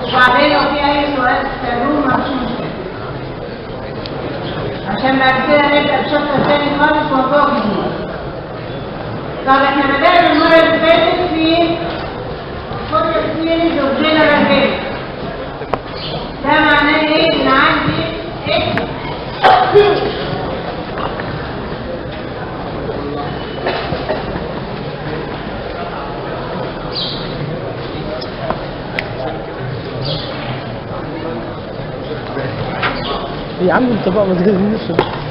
وبعدين لو في اي سؤال تسالوه مفيش مشكله عشان بعد كده نبدا بشابتر تاني خالص موضوع جديد طب احنا بدانا المره اللي فاتت في فورير سيريز اوف جنرال هيل ده معناه ايه ان عندي اكس يا عم انت بقى ما تغيرنيش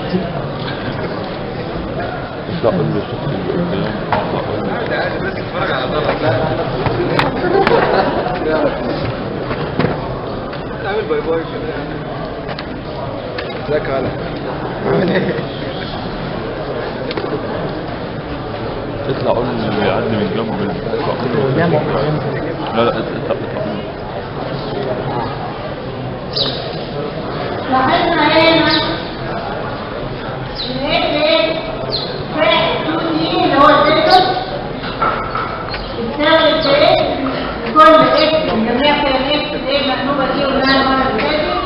لا قول له الشخص اللي قدام تعمل باي باي كده ازيك يا هلا عامل ايه؟ اطلع قول له اللي يعدي من جنب البتاع. لا ما هو لا لا اطلع اطلع لاحظنا هنا ان ايه فاعل 2 دي اللي هو الديتر بتساوي ايه كل اكس بنسميها فيها اكس ايه المقلوبه دي قلناها المره اللي فاتت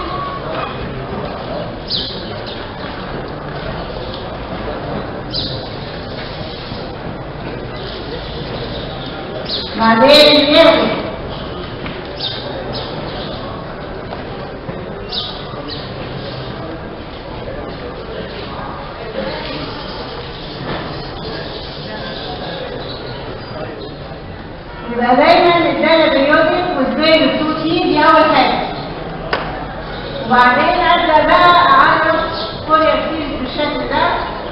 بعدين نرجع يبقى دايما الداتا بيوتك والبين 2 تي دي اول حاجه وبعدين ابدا بقى اعرف كل سيريز بالشكل ده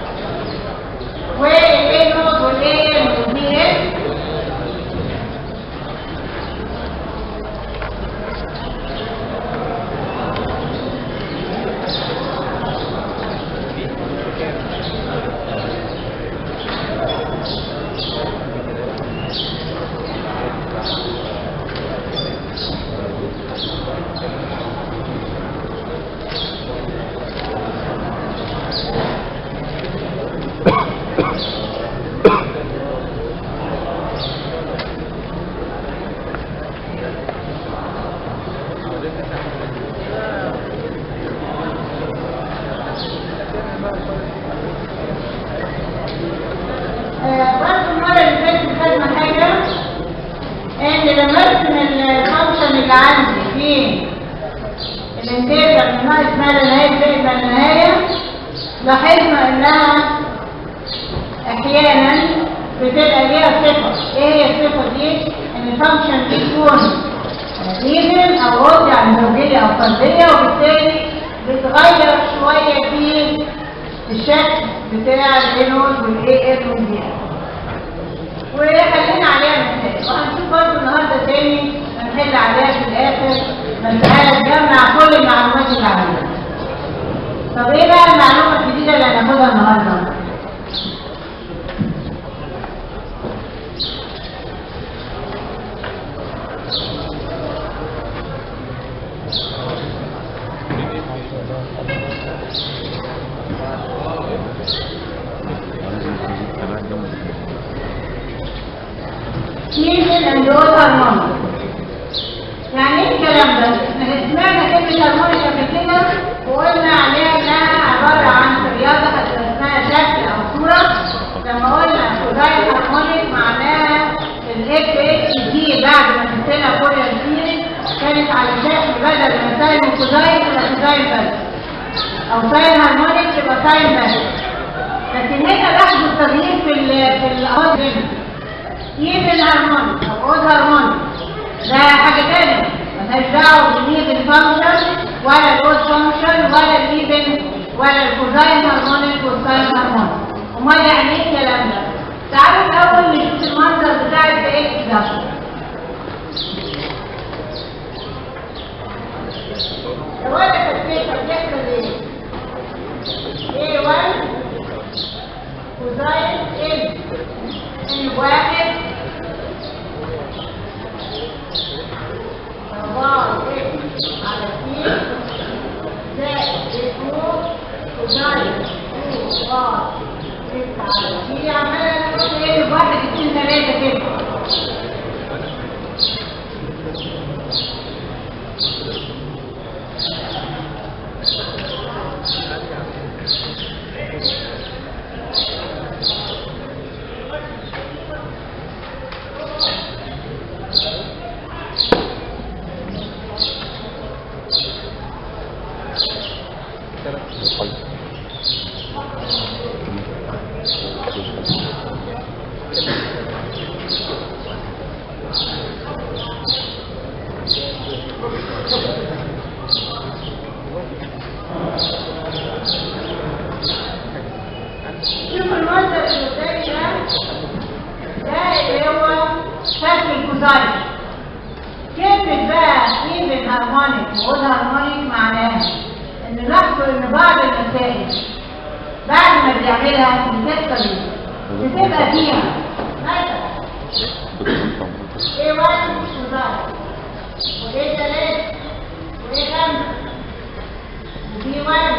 والاي نوت والاي ام والبي ام آه، برضه المرة اللي فاتت خدنا حاجة إن لما أرسم الفانكشن اللي عندي في الانتجر من ناقص ما لا نهاية زائد ما لا نهاية لاحظنا إنها أحيانا بتبقى ليها صفة، إيه هي الصفة دي؟ إن الفانكشن دي تكون ايفن أو odd يعني زوجية أو فردية وبالتالي بتغير شوية في الشكل بتاع الانود والاي ام والبي وحلينا عليها مثال وهنشوف برضه النهارده تاني هنحل عليها في الاخر مسألة تجمع كل المعلومات اللي عليها. طب ايه بقى المعلومة الجديدة اللي هناخدها النهارده؟ لازم تجيب كمان جنب سيزن اند اول هارمونيك يعني ايه الكلام ده؟ احنا سمعنا كلمة هارمونيك قبل كده وقلنا عليها انها عبارة عن رياضة هتبقى اسمها شكل او صورة لما قلنا كوزاين هارمونيك معناها الاف اتش دي بعد ما تنسينا فورير سيريز كانت على شكل بدل ما ساين وكوزاين تبقى كوزاين بس او ساين هارمونيك تبقى ساين بس لكن هنا لاحظوا التغيير في ال في الاوز ايفن هارمونيك او اود هارمونيك ده حاجه ثانيه ملهاش دعوه بالايفن فانكشن ولا الاود فانكشن ولا الايفن ولا الكوزاين هارمونيك والساين هارمونيك امال يعني ايه الكلام ده؟ تعالوا الاول نشوف المنظر بتاع الاكس ده لو انا كتبت الجسم ايه؟ A1 كوزاين ال ان واحد أربعة اكس على اتنين زائد اتنين كوزاين تو ار ستة على اتنين عمالة نقول ايه واحد اتنين تلاتة كده شوف المنظر اللي قدامي ده ده اللي هو شكل الكوزايت كلمة بقى ايفن هارمونيك وقول هارمونيك معناها ان لاحظوا ان بعض المسائل بعد ما بيعملها بتحصل ايه؟ بتبقى فيها مثلا ايه واحد كوزايت وايه ثلاثة وايه خمسة ودي واحد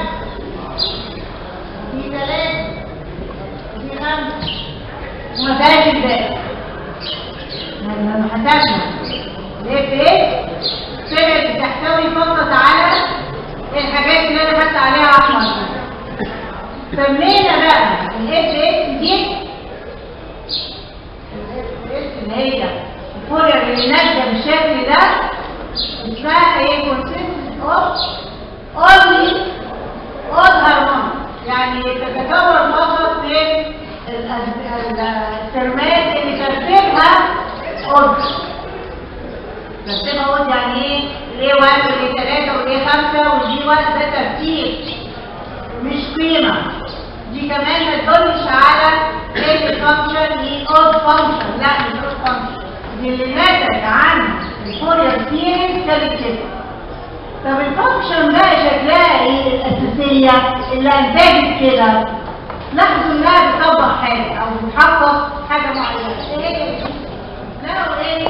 ودي ثلاثة ودي خمسة وما فيهاش الباقي ما ما حسبنا ليه في ايه؟ طلعت بتحتوي فقط على الحاجات اللي انا خدت عليها احمر سمينا بقى الاف اكس دي الاف اللي هي الفوريا اللي نازله بالشكل ده اسمها ايه كونسيستنت اوف اونلي اول هرمون يعني تتكون فقط من ال- ال- الترمات اللي ترتيبها اود ترتيبها اود يعني ايه؟ ليه واحد وليه ثلاثة وليه خمسة ودي واحد ده ترتيب مش قيمة دي كمان ما تدلش على ايه الفانكشن دي اود فانكشن لا مش اود فانكشن دي اللي نتج عن الفوريا سيريز كانت كده طب الفانكشن بقى شكلها ايه الاساسيه اللي انتجت كده لاحظوا انها بتطبق حاجه او بتحقق حاجه معينه ايه هي دي؟ لا ايه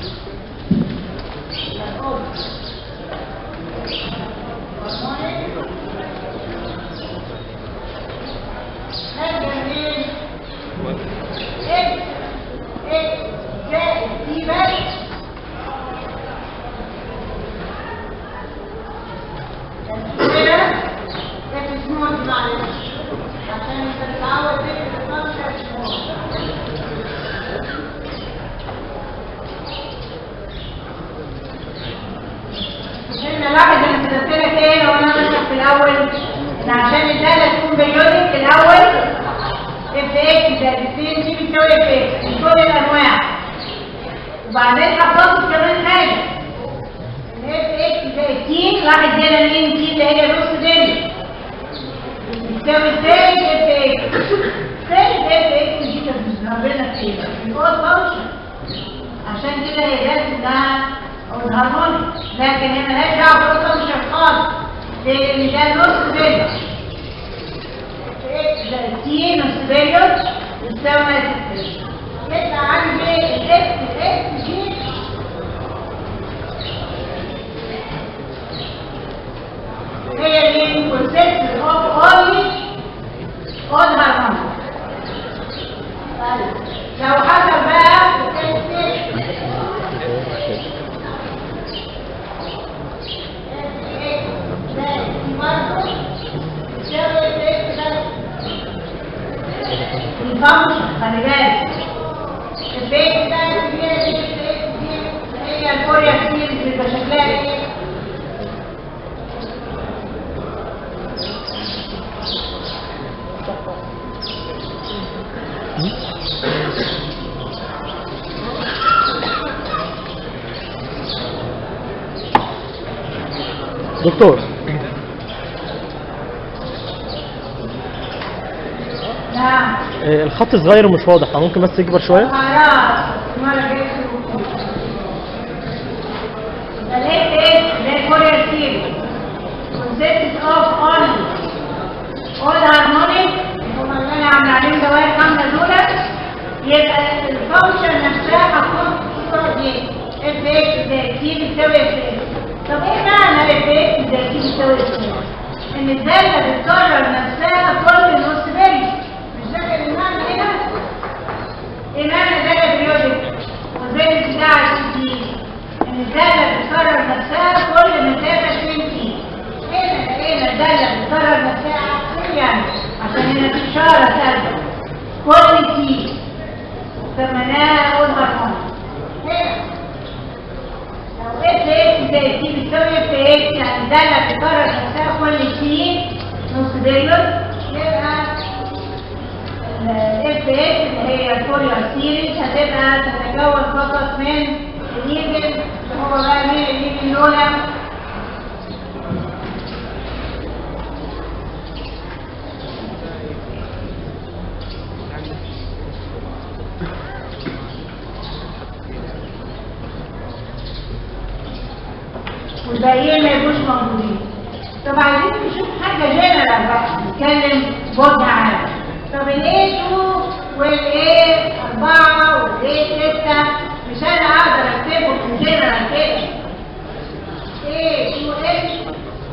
نرجع منين؟ اكس اكس زائد دي بس كده ده سمول معلش عشان انت تتعود تكتب الفانكشن سمول عشان نلاحظ انا كتبت لك ايه لو انا مثلا في الاول ان عشان الداله تكون بيريودك في الاول اف اكس زائد 2 دي بتساوي اف اكس من كل الانواع وبعدين حفظت كمان حاجه اف اكس زائد تي راحت هنا مين تي اللي هي نص دنيا بتساوي سالب اف اكس سالب اف اكس دي كانت بتضربنا في ايه؟ في الاول فانكشن عشان كده هي جت انها هارمونيك لكن هي مالهاش دعوه بالفانكشن خالص لان ده نص دنيا اكس زائد تي نص دنيا يساوي يطلع عندي الاكس اكس دي هي اللي consists of only all harmonic. طيب لو حصل بقى الفانكشن خلي بالك البيت ده الكبيرة دي دي هي الفوريا سيريز بيبقى شكلها ايه؟ دكتور نعم آه، الخط صغير ومش واضح ممكن بس يكبر شويه خلاص مرة جاي لقيت ايه؟ لقيت كوريا سيريز consists of only all harmonic هما اللي انا عامله عليهم دوائر كاملة دول يبقى الفانكشن نفسها هتكون الصورة دي اف اكس زائد تي بتساوي اف اكس طب ايه معنى اف اكس زائد تي بتساوي اف اكس؟ ان الدالة بتكرر نفسها كل نص بيري مش ده كان المعنى هنا؟ ايه معنى دالة بريودك؟ وزي بتاع التي ان الدالة بتكرر نفسها كل مسافة 2 تي هنا لقينا الدالة بتكرر نفسها عكسيا عشان هنا في إشارة سالبة كل تي سميناها أول هرمون هنا لو اف اكس زائد تي بتساوي اف اكس يعني الدالة بتكرر نفسها كل تي نص ديلر يبقى اف اف اس اللي هي الفوريال سيريز هتبقى تتكون فقط من الايفن هو بقى مين الايفن دول والباقيين ما يبقوش موجودين طب عايزين نشوف حاجه جنرال بقى نتكلم بوجه عام طب الاي 2 والاي 4 والاي 6 مش انا اقدر اكتبهم من جنرال كده اي 2 اتش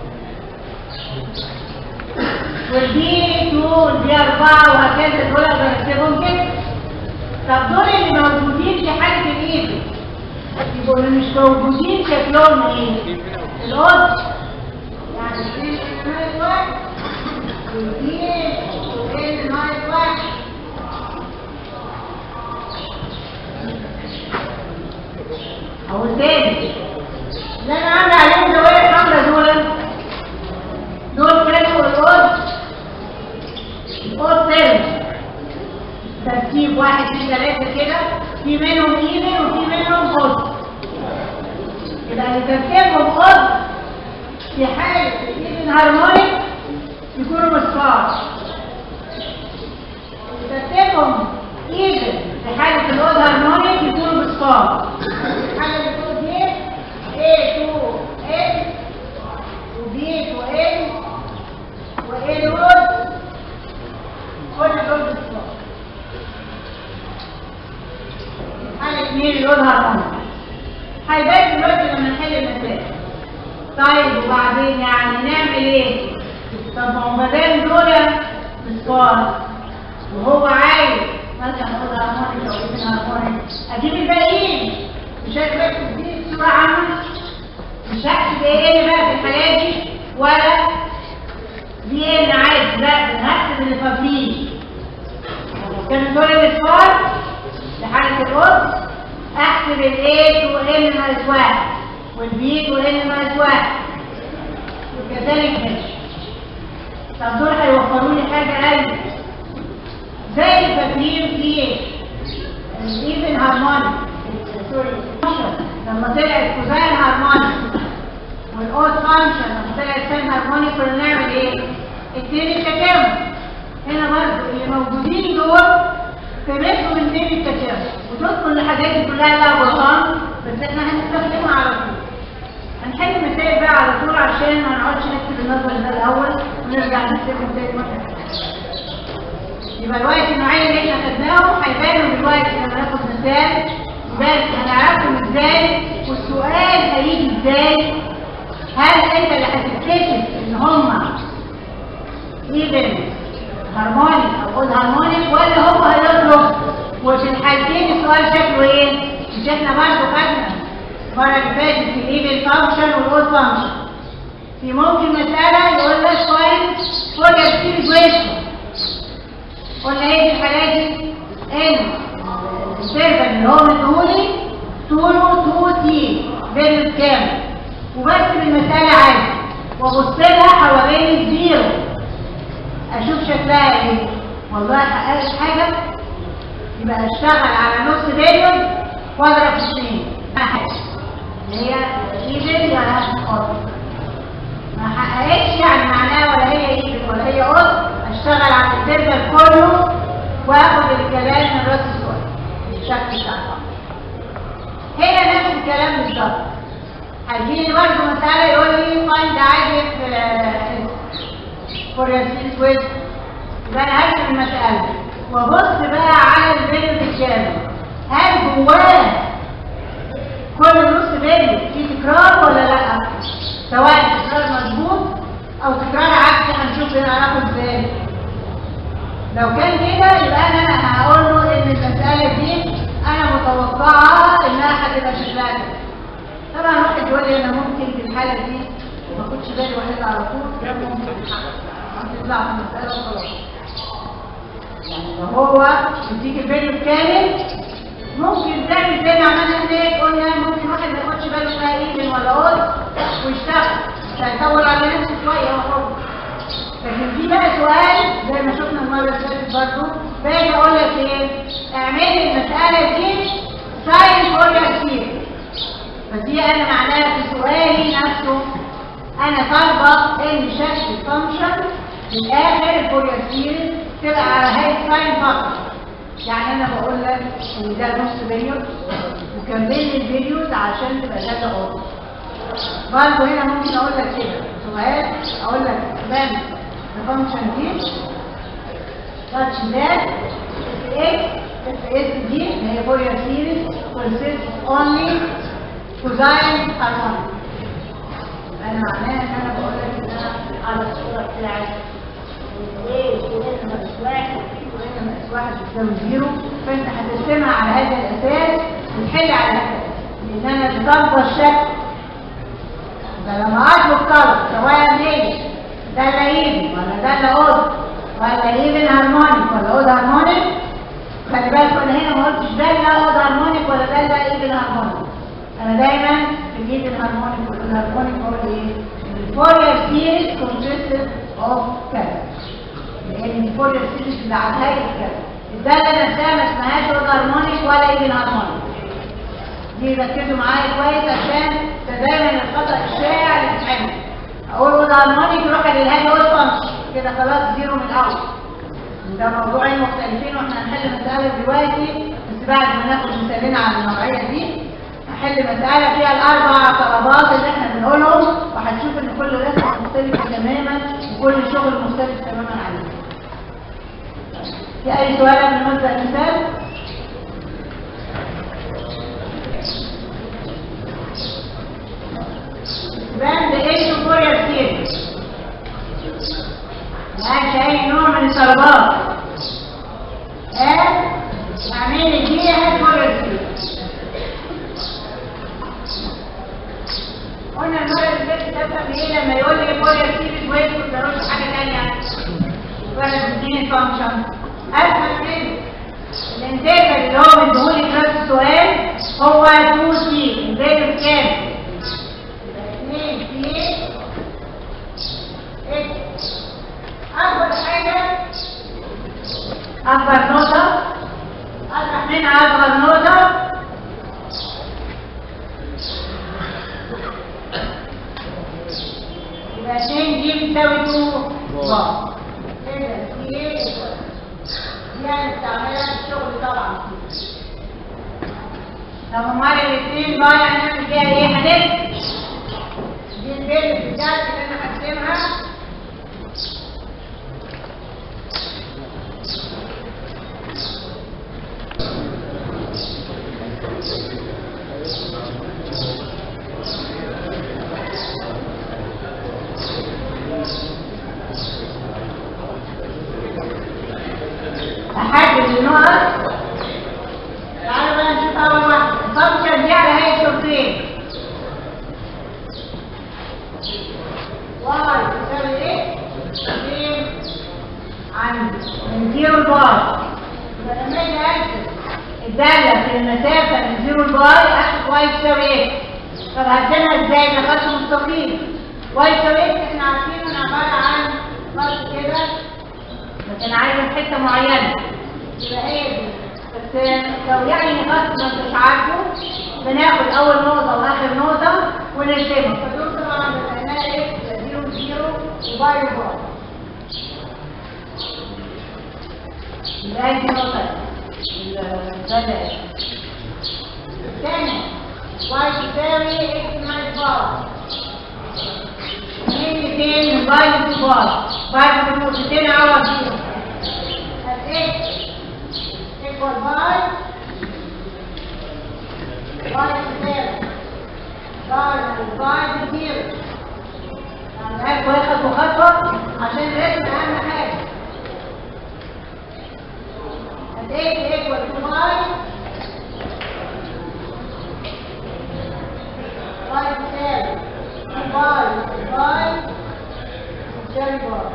والبي 2 والبي 4 وهكذا دول اقدر اكتبهم كده طب دول اللي موجودين في حاله الايفن يبقوا اللي مش موجودين شكلهم ايه؟ القط يعني في نايت واحد وفي وفي نايت واحد او تاني اللي انا عامله عليهم دوائر حمراء دول دول كانوا القط القط تاني ترتيب واحد اثنين ثلاثة كده في منهم ايمن وفي منهم قط يبقى اللي ترتيبهم قط في حالة الايمن هارمونيك يكونوا مصفار اللي ترتيبهم ايمن في حالة القط هارمونيك يكونوا مصفار الحالة اللي فوق دي A 2 N و B 2 N و A نود كل دول مصفار حالة مين لونها رمل هيبان دلوقتي لما نحل المسائل طيب وبعدين يعني نعمل ايه؟ طب ما هو ما دام دول مصفار وهو عايز مثلا نقول هارمونيك او ابن هارمونيك اجيب الباقيين مش هتبقى دي الصورة عامة مش هكتب ايه بقى في الحاجات دي ولا دي ايه اللي عايز لا ده انا هكتب اللي فاضلين كان دول الاصفار لحالة القط احسب الايه تو ان ناقص واحد والبي تو ان ناقص واحد وكذلك ماشي طب دول هيوفروا لي حاجة أقل زي الفاكرين في الايفن هارمونيك سوري لما طلعت كوزاين هارمونيك والاود فانكشن لما طلعت سين هارمونيك كنا نعمل ايه؟ اتنين التكامل هنا برضه اللي موجودين دول قيمتهم اتنين التكامل وتدخل الحاجات دي كلها لها برهان بس احنا هنستخدمها على طول هنحل المسائل بقى على طول عشان ما نقعدش نكتب النظر ده الاول ونرجع نكتبهم تاني مره يبقى الوقت النوعين اللي احنا خدناهم هيبانوا دلوقتي لما ناخد مثال بس هنعرفهم ازاي والسؤال هيجي ازاي هل انت اللي هتكتشف ان هما ايفن هارمونيك او اود هارمونيك ولا هو هيطلب وفي الحالتين السؤال شكله ايه؟ مش احنا برضه خدنا المره اللي فاتت في الايفن فانكشن والاود فانكشن في ممكن مساله يقول لك فاين فولير سيريز ويشن قلنا ايه في الحالات دي؟ ان السيرفر اللي هو مديهولي طوله 2 تي فيرمس كامل وبكتب المسألة عادي وابص لها حوالين الزيرو اشوف شكلها ايه والله حققت حاجة يبقى اشتغل على نص بليون واضرب في اثنين ما حاجة اللي هي ايفن ولا اوت ما حققتش يعني معناها ولا هي ايفن ولا هي اوت اشتغل على السيرفر كله واخد الكلام من راس السؤال الشكل بتاعه هنا نفس الكلام بالظبط هيجيلي برضه مسألة يقول لي فايند عادي في فور سيريز ويز يبقى انا هكتب المسألة وابص بقى على الفيديو الكامل هل جواه كل نص فيديو في تكرار ولا لا؟ سواء تكرار مظبوط او تكرار عكسي هنشوف هنعرفه ازاي لو كان كده يبقى انا هقول له ان المسألة دي انا متوقعة انها هتبقى شكلها كده طبعا واحد يقول لي انا ممكن في الحالة دي ما اخدش بالي واحد على طول ده ممكن تطلع في المسألة وخلاص يعني لو هو يديك الفيديو الكامل ممكن تعمل زي ما عملنا هناك قلنا ممكن واحد ما ياخدش باله اسمها ايفن ولا اول ويشتغل مش هيطول على نفسه شويه هو حر لكن في بقى سؤال زي ما شفنا المره اللي فاتت برضه باجي اقول لك ايه اعملي المساله دي ساين فورير سيريز فدي انا معناها في سؤالي نفسه انا طالبه ان شكل الفانكشن في الاخر الفورير سيريز تبقى على هيئه ساين فقط يعني انا بقول لك ان ده نص فيديو وكمل لي الفيديوز عشان تبقى ده اوضح برضه هنا ممكن اقول لك كده سؤال اقول لك بان الفانكشن دي such that x s دي اللي هي فورير سيريز consists only cosine harmonic انا معناها ان انا بقول لك ان انا على الصوره بتاعت ايه وهنا ناقص واحد وهنا ناقص واحد بتساوي زيرو فانت هترسمها على هذا الاساس وتحل على هذا الاساس لان انا بطبق الشكل فلما اطلب طلب سواء ليه ده اللي ايفن ولا ده اللي اود ولا ايفن هارمونيك ولا اود هارمونيك خلي بالك انا هنا ما قلتش ده اللي اود هارمونيك ولا ده اللي ايفن هارمونيك انا دايما في الايفن هارمونيك والهارمونيك بقول ايه الفورير سيريز consisted of كذا لان الفورير سيريز اللي على هيئه كذا الداله نفسها ما اسمهاش اود هارمونيك ولا ايفن هارمونيك دي ركزوا معايا كويس عشان ده دايما الخطا الشائع اللي بيتعمل اقول له ده هارمونيك يروح للهادي اول فانكشن كده خلاص زيرو من الاول ده موضوعين مختلفين واحنا هنحل مساله دلوقتي بس بعد ما ناخد مثالين على النوعيه دي هحل مساله فيها الاربع طلبات اللي احنا بنقولهم وهتشوف ان كل رسمه مختلفه تماما وكل شغل مختلف تماما عليه في اي سؤال قبل ما نبدا المثال؟ بند ايش فورير سيريز ملهاش اي نوع من الطلبات ها اعملي دي هات فورير سيريز قلنا المره اللي فاتت تفهم ايه لما يقول لي فورير سيريز ويدخل ضروري حاجه ثانيه ولا تديني فانكشن افهم كده الانتاج اللي هو مديهولي في نفس السؤال هو 2 سي انتاج بكام؟ اثنين في اكس اكبر حاجه اكبر نقطه اطرح منها اصغر نقطه يبقى 2 دي بتساوي 2 بار كده في ايه دي هنستعملها في الشغل طبعا طب امال الاثنين بقى هنعمل فيها ايه؟ هنكتب دي البيت بتاعتي اللي انا هرسمها احدد النقط تعالوا بقى نشوف اول واحده الفانكشن دي على هيئه شرطين واي تساوي ايه؟ اثنين عندي من زيرو لباي يبقى لما اجي اكتب الداله في المسافه من زيرو لباي اكتب واي تساوي ايه؟ طب هرسمها ازاي؟ ده خط مستقيم واي تساوي ايه؟ احنا عارفين ان عباره عن خط كده بس انا عايزه في حته معينه يبقى هي دي بس لو يعني خط ما انتش عارفه بناخد اول نقطه واخر نقطه ونرسمها فدول طبعا بنعملها ايه؟ زيرو زيرو وباي وباي يبقى دي نقطه الثلاثه الثانيه واي تساوي اكس ناقص باي اثنين اثنين باي تو باي باي بنقطتين عوض فيهم اكس equal by y تساوي باي باي بزيرو يعني هاخد خطوه خطوه عشان نركز اهم حاجه at x equal to y y تساوي باي باي تساوي باي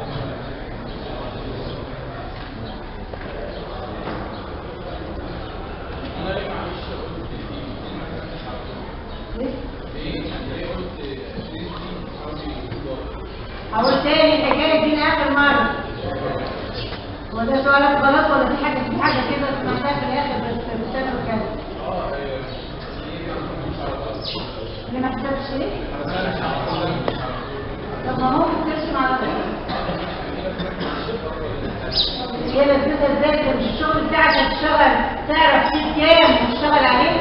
هقول تاني الحكايه دي لاخر مره هو ده سؤالك غلط ولا في حاجة في حاجة كده سمعتها في الآخر بس بتسأل كده اللي ما كتبش ايه؟ طب ما هو بترسم على طول هي لذيذة ازاي انت مش الشغل بتاعك هتشتغل تعرف فيه كام وتشتغل عليه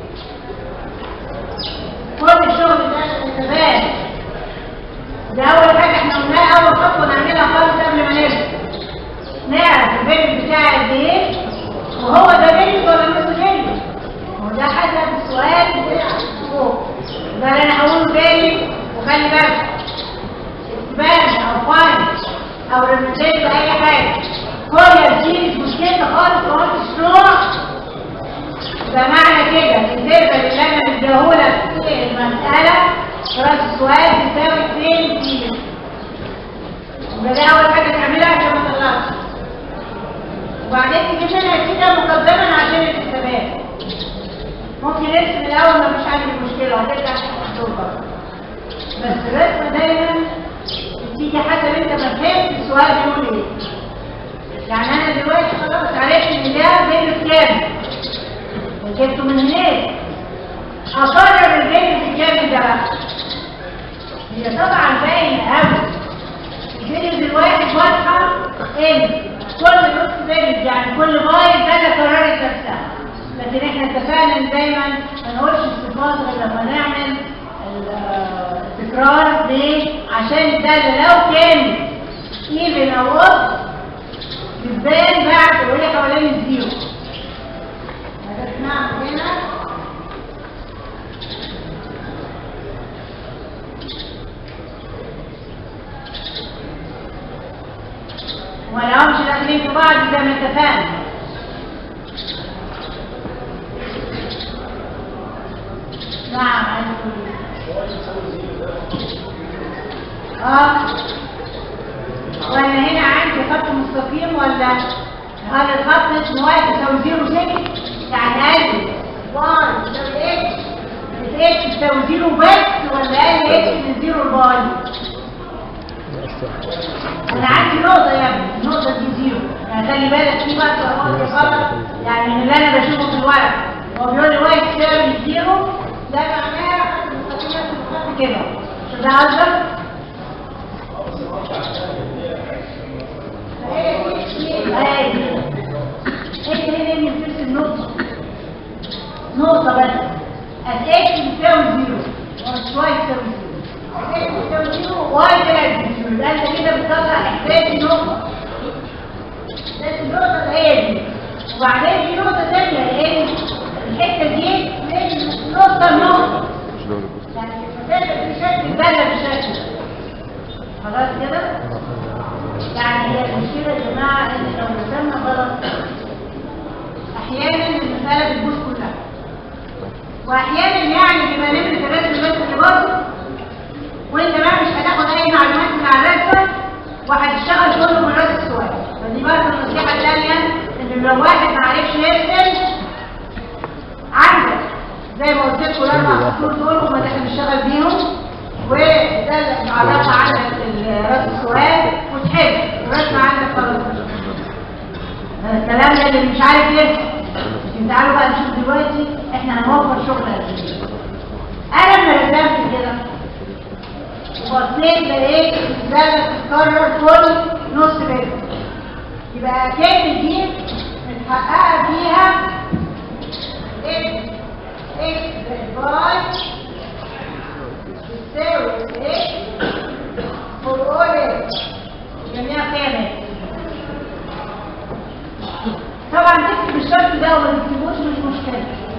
كل الشغل ده الحسابات ده اول حاجه احنا قلناها اول خطوه نعملها خالص قبل ما نبدا نعرف البيت بتاعي قد ايه وهو ده بيت ولا نص بيت وده حسب السؤال بتاع فوق ده اللي انا هقوله تاني وخلي بالك اسبان او فاين او ريمتيت اي حاجه كل الجيل مش مشكلة خالص خالص الشروع ده معنى كده النسبة اللي انا مديهولك في المسألة راس السؤال بتساوي 2 كيلو يبقى ده أول حاجة تعملها عشان ما تطلعش وبعدين تجيب منها كده مقدما عشان الحسابات ممكن نرسم الأول ما فيش عندي مشكلة وهترجع تحسبها بس الرسمة دايما بتيجي حسب انت ما فهمت السؤال بيقول ايه يعني انا دلوقتي خلاص عرفت ان ده بين كام جبته من هناك اقرر البين الكام ده بقى هي طبعا باينه قوي الفيديو دلوقتي واضحه ان كل نص بيرد يعني كل بايت ده اللي قررت نفسها لكن احنا اتفقنا ان دايما ما نقولش الصفات غير لما نعمل التكرار ليه؟ عشان ده لو كان ايفن او اوف بتبان بعد وهي حوالين الزيرو هذا نعمل هنا ولا همش داخلين في بعض زي ما اتفقنا نعم اه ولا هنا عندي خط مستقيم ولا هل الخط اسمه واحد يساوي زيرو سكس يعني قال واي يساوي اكس اكس تساوي زيرو بس ولا قال اكس من زيرو لباي انا عندي نقطه يا ابني النقطه دي زيرو يعني خلي بالك في بقى سؤال غلط يعني من اللي انا بشوفه في الورق هو بيقول لي واي تساوي زيرو ده معناه خط مستقيم خط كده مش ده قصدك؟ نقطة بس الإكس بتساوي زيرو والواي بتساوي زيرو الإكس بتساوي زيرو واي تلاتة زيرو يبقى أنت كده بتطلع إحداث نقطة إحداث النقطة اللي هي دي وبعدين في نقطة تانية لأن الحتة دي من نقطة لنقطة يعني المسافة في شكل الدالة بالشكل ده خلاص كده؟ يعني هي المشكلة يا جماعة إن لو رسمنا غلط أحيانا المسألة بتبوظ كلها وأحيانا يعني بيبقى نمرة الرسم بس اللي باظت وأنت بقى مش هتاخد أي معلومات من على الرسمة وهتشتغل كله من راس السؤال فدي برضه النصيحة الثانية إن لو واحد ما عرفش يرسم عندك زي ما قلت لكم الأربع خطوط دول وما احنا بنشتغل بيهم وده اللي معرفة عندك راس السؤال وتحب الرسمة عندك خلاص الكلام ده اللي مش عارف يرسم لكن تعالوا بقى نشوف دلوقتي احنا هنوفر شغل قد ايه انا لما رسمت كده وبصيت لقيت الزاويه بتتكرر كل نص متر يبقى كلمه دي متحققه فيها اكس اكس باي تساوي اكس فور اول اكس جميع كامل طبعا تكتب الشرط ده وما تكتبوش مش مشكله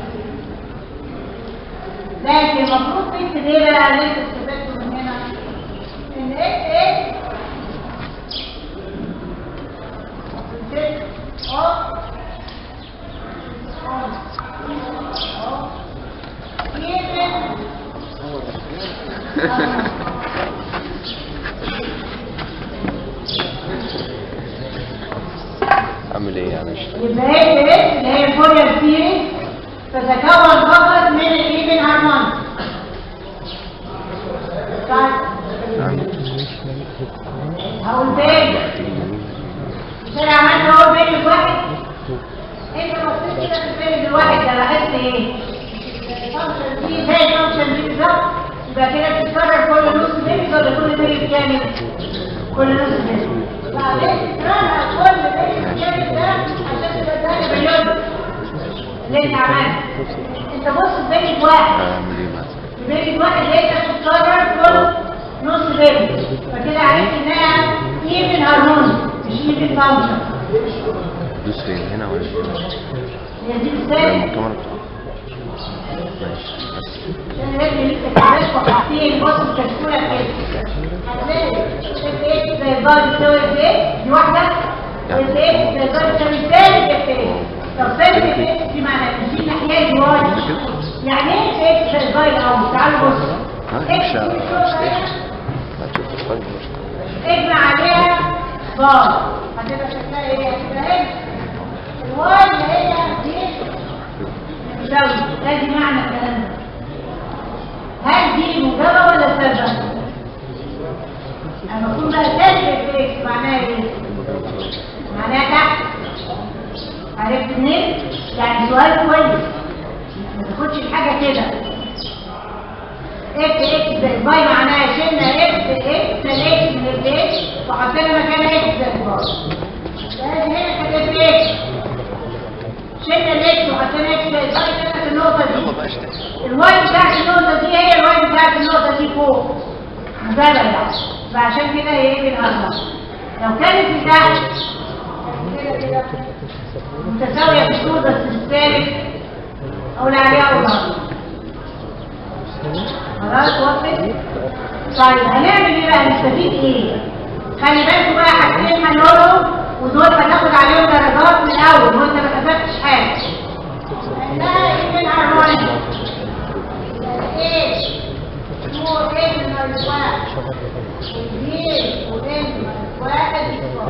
لكن المفروض تكتب ايه بقى اللي انت استفدته من هنا ان اكس اكس اوف اعمل ايه يعني مش يبقى هي ايه اللي هي الفوريال سيريز تتكون فقط من الايفن هارمونيك طيب هقول تاني مش انا عملت ايه؟ فانكشن دي زي الفانكشن دي بالظبط يبقى كده بتتكرر كل نص بيت ولا كل بيت كامل؟ كل نص بيت بعدين تكررها كل بيت كامل ده عشان تبقى ده باليوم اللي انت عملته انت بص في بيت واحد اعمل ايه مثلا بيت واحد هي بتتكرر كل نص بيت فكده عرفت انها ايفن هارموني مش ايفن فانكشن دوس فين هنا ولا هنا؟ هي دي لا بالذات الكاميرا بتاعتك ماشي بس عشان نبني لسه كمان حاجتين بص الكشكوله كده هتلاقي ايه زي البار بتساوي ايه دي واحده والايه زي البار بتساوي ثالث ايه طب ثالث ايه دي معناها ان في ناحيه دي واي يعني ايه اكس زي البار الاول تعالوا بصوا ها اكس مش دي مش شوفها ايه هنا. ما تشوف الفرق مش اجمع عليها بار هتبقى شكلها ايه هتبقى هنا الواي اللي هي دي مساوي ادي معنى الكلام ده هل دي موجبه ولا سالبه انا بقول بقى سالب اكس معناها ايه معناها تحت عرفت منين يعني سؤال كويس ما تاخدش الحاجه كده اكس اكس زي باي معناها شلنا اكس اكس الاكس من الاكس وحطينا مكان اكس زي الباي لازم هنا كانت اكس شلنا الاكس وحطينا اكس زي الباي كانت النقطه دي الواي بتاعت النقطه دي هي الواي بتاعت النقطه دي فوق مجرد يعني فعشان كده هي بالهرمون لو كانت في تحت كده كده متساويه في الطول بس الثالث اقول عليها والله خلاص وصلت طيب هنعمل ايه بقى نستفيد ايه خلي بالكوا بقى حاجتين هنقولهم ودول هتاخد عليهم درجات من الاول وانت ما كتبتش حاجه لا يمكن هرموني ايه هو ايه من الواحد اثنين واثنين واحد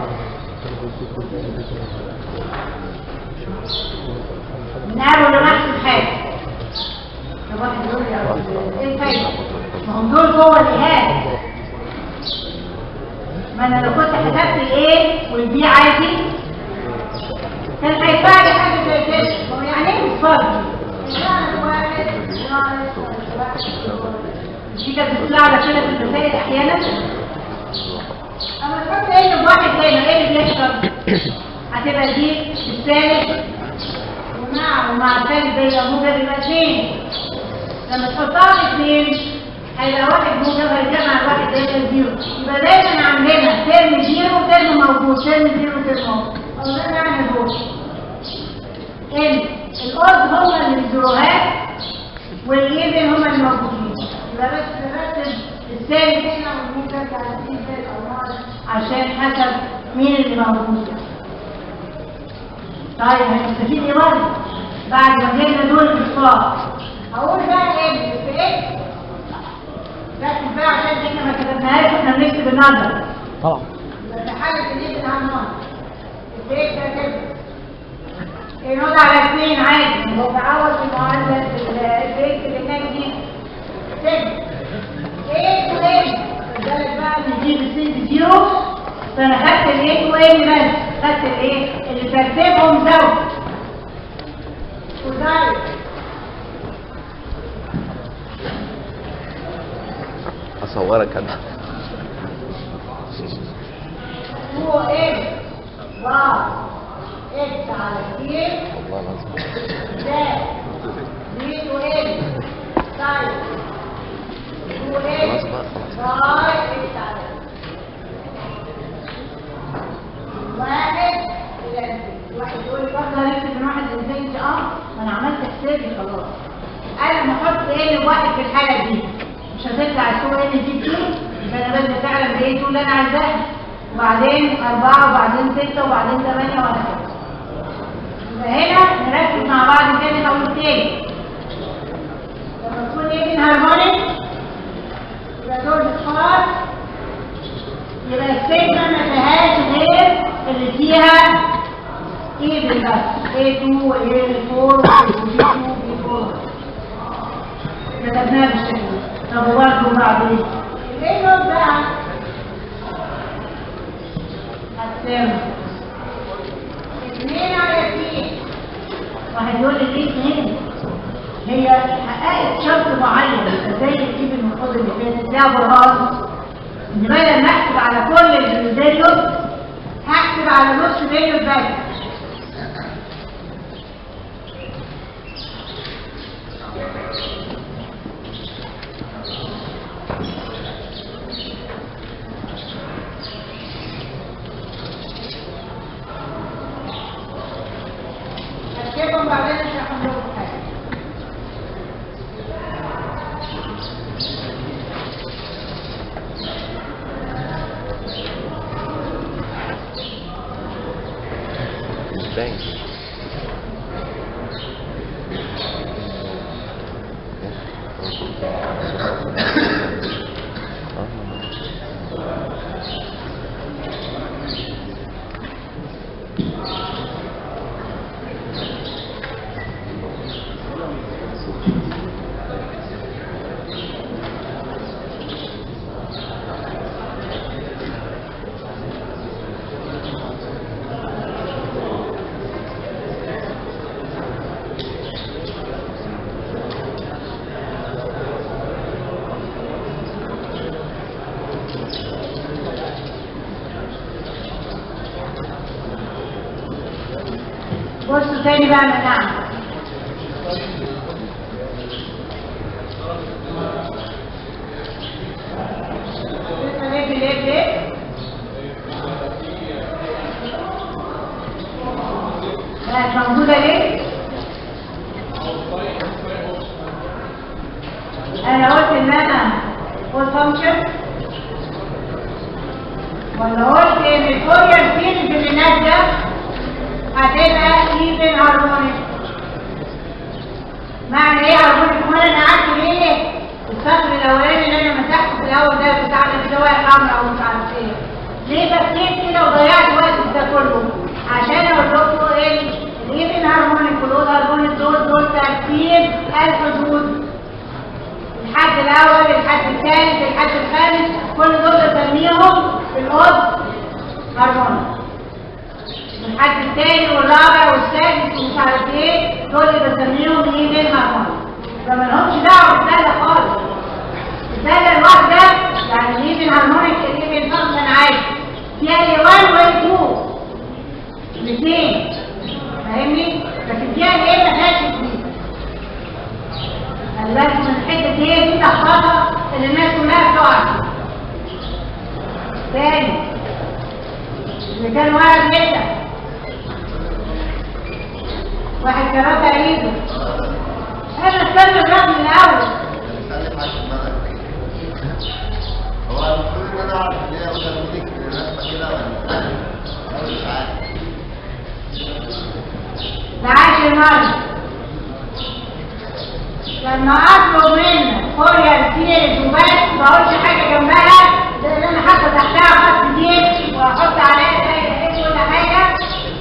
من اول لنفس الحاجه طب واحد يقول لي يا رب، ايه الفايده؟ ما هم دول جوه الاهالي ما انا لو كنت كتبت الايه والبي عادي كان هيدفع لي حاجه زي كده هو يعني ايه مش فرض؟ يعني واحد ناقص واحد دي كانت بتطلع على كده في المسائل احيانا اما تحط ايه بواحد زي ما ايه اللي بيحصل هتبقى دي الثالث ومع ومع الثالث ده يبقى موجب يبقى اثنين لما تحطها اثنين هيبقى واحد موجب هيجمع الواحد ده يبقى زيرو يبقى دايما عندنا ترم زيرو ترم موجود ترم زيرو ترم موجود او ده معنى دول ان الارض هم اللي الزيروهات والايفن هم اللي موجودين يبقى بس نرتب الثالث هنا والموجب على الايفن او ناقص عشان حسب مين اللي موجود طيب هنستفيد ايه برضه بعد ما جبنا دول الاصفار هقول بقى ايه في ايه ركز بقى عشان احنا ما كتبناهاش واحنا بنكتب النظر طبعا بس حاجه تجيب الهرمون البيت ده كده ينود على اثنين عادي هو تعوض في معادله البيت اللي هناك دي كده ايه وايه بالك بقى نجيب السين زيرو فانا خدت الايه وايه بس خدت الايه اللي ترتيبهم زوج وزايد اصورك انا هو ايه واو اكس على كتير والله العظيم ده زيد وايه طيب هو ايه خلاص بقى، خلاص. واي اكس على واحد الى زد. واحد يقول لي برضه هنكتب من واحد لزد اه ما انا عملت حسابي خلاص انا لما احط ايه لواحد في الحاله دي مش هتطلع السوق ان دي دي يبقى انا بس فعلا بقيت اللي انا عايزاه وبعدين أربعة وبعدين ستة وبعدين ثمانية وهكذا يبقى هنا نركز مع بعض تاني أول تاني لما تكون ايه هارمونيك يبقى دول اصفار يبقى السيجما ما فيهاش غير اللي فيها ايه بس A2 و A4 و B2 B4 كتبناها بالشكل ده طب وبرضه بعدين الايه نوت بقى هتساوي اتنين على اتنين واحد يقول لي ليه اتنين ليها برهان ان بدل ما اكتب على كل الفيديو هكتب على نص فيديو بس هكتبهم بعدين اشرح لكم حاجه ازاي بصوا تاني بقى من نعم لسه ليه ليه ليه بقت موجودة ليه؟ أنا قلت إن أنا فول فانكشن ولا قلت إن الفوريال سيريز اللي نازلة هتبقى ايفن هارمونيك معنى ايه هارمونيك وانا انا عارف ليه السطر الاولاني اللي انا مسحته في الاول ده بتاع الدواء حمراء ومش عارف ايه ليه بكتب كده وضيعت وقت في ده كله عشان اقول لكم ايه الايفن هارمونيك والاول هارمونيك دول دول ترتيب الحدود الحد الاول الحد الثالث الحد الخامس كل دول بسميهم الاود هارمونيك الحد الثاني والرابع والسادس ومش عارف ايه دول اللي بسميهم ايه هارمونيك فما لهمش دعوه بالداله خالص الداله الواحده يعني الايفن هارمونيك الايفن فانكشن عادي فيها اي 1 واي 2 الاثنين فاهمني؟ لكن فيها الايه ما فيهاش اثنين خلي بالك من الحته دي هي دي تحفظها اللي الناس كلها بتقع فيها. تاني اللي كان واحد يسأل واحد كان رافع ايده انا استنى الرقم الاول بتكلم عشان دماغك هو المفروض ان انا اعرف ان هي اوتوماتيك رسمه كده ولا أنا مش عارف ده عاشر مرة لما اطلب منك فوريال سيريز وبس ما اقولش حاجه جنبها لان انا حاطه تحتها خط دي واحط عليها زي ما كل حاجه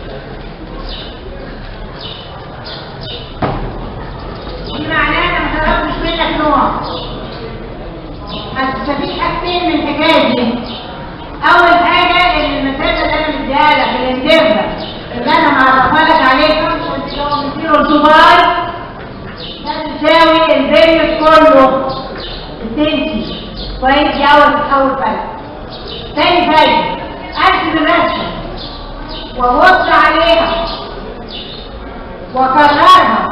دي معناها انا ما طلبتش منك نوع هتستفيد حاجتين من الحكايه دي اول حاجه ان المسافه اللي انا مديها لك الانترفال اللي انا معرفها لك عليه اللي هو من زيرو لدبي ده تساوي البيريود كله التنسي كويس دي اول اول فايده تاني فايده ارسم الرسمه وابص عليها واكررها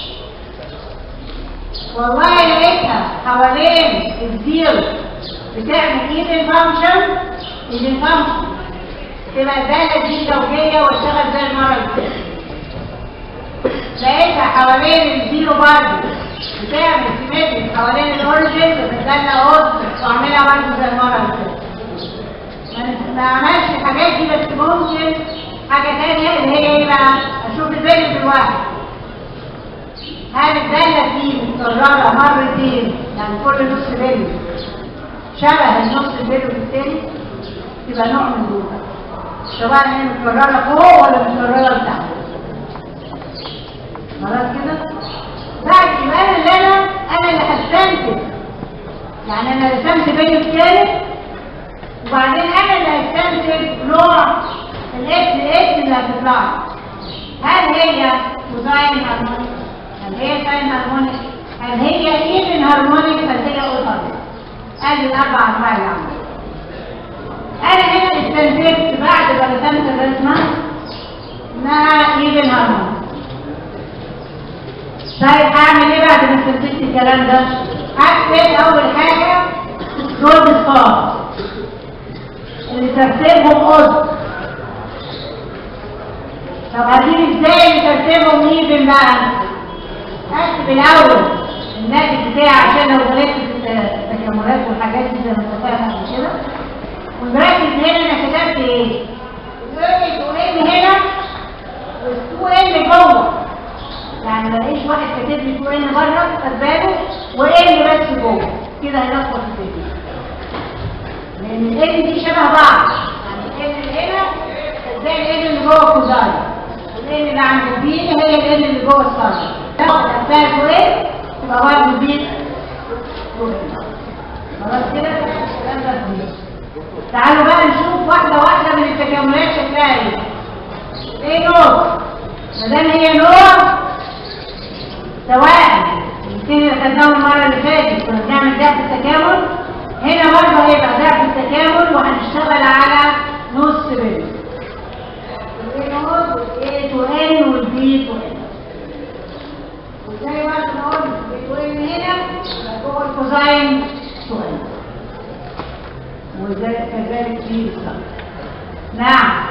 والله لقيتها حوالين الزيرو بتعمل ايفن فانكشن ايفن فانكشن تبقى الداله دي زوجيه واشتغل زي المره اللي فاتت لقيتها حوالين الزيرو برضه بتعمل سيمتري حوالين الاوريجن بتدلع اهو واعملها برضه زي المره اللي فاتت ما- ما عملش الحاجات دي بس ممكن حاجه تانية اللي هي ايه بقى؟ اشوف الفيديو بالواحد هل الدالة دي متكررة مرتين يعني كل نص فيديو شبه النص الفيديو التاني تبقى نوع من دول سواء هي متكررة فوق ولا متكررة لتحت خلاص كده؟ بعد يبقى انا اللي انا انا اللي هستنتج يعني انا رسمت فيديو التالت وبعدين انا اللي هستنتج نوع الاس اس اللي هتطلع لي. هل هي كوزاين هارمونيك هل هي ساين هارمونيك هل هي ايفن هارمونيك هل هي اود هارمونيك ادي الاربع انواع اللي عندي انا هنا استنتجت بعد ما رسمت الرسمه انها ايفن هارمون طيب اعمل ايه بعد ما استنتجت الكلام ده؟ هكتب اول حاجه رود ستار اللي ترتيبهم قلت طب هجيب ازاي اللي ترتيبهم ايفن بقى؟ هكتب الاول الناتج بتاعي عشان لو غلطت في التكاملات والحاجات دي زي ما اتفقنا قبل كده ونركز هنا انا كتبت ايه؟ الاي تو ان هنا والتو ان جوه يعني ما الاقيش واحد كاتب لي تو ان بره خد باله وان بس جوه كده هيلخبط الدنيا لان الان دي شبه بعض يعني الان اللي هنا زي الان اللي جوه الكوزاي والان اللي عند البي هي الان اللي جوه الصدر تاخد اساس وايه تبقى برضه دي خلاص كده الكلام ده كويس. تعالوا بقى نشوف واحده واحده من التكاملات شكلها ايه ايه نوع ما دام هي نوع سواء يمكن اللي خدناه المره اللي فاتت كنا بنعمل ضعف التكامل هنا برضه هيبقى ضعف التكامل وهنشتغل على نص بيت الاي نوت والاي تو ان والبي تو ان وزي ما احنا قلنا البي تو ان هنا يبقى جوه الكوزاين تو ان وذلك كذلك في بالظبط نعم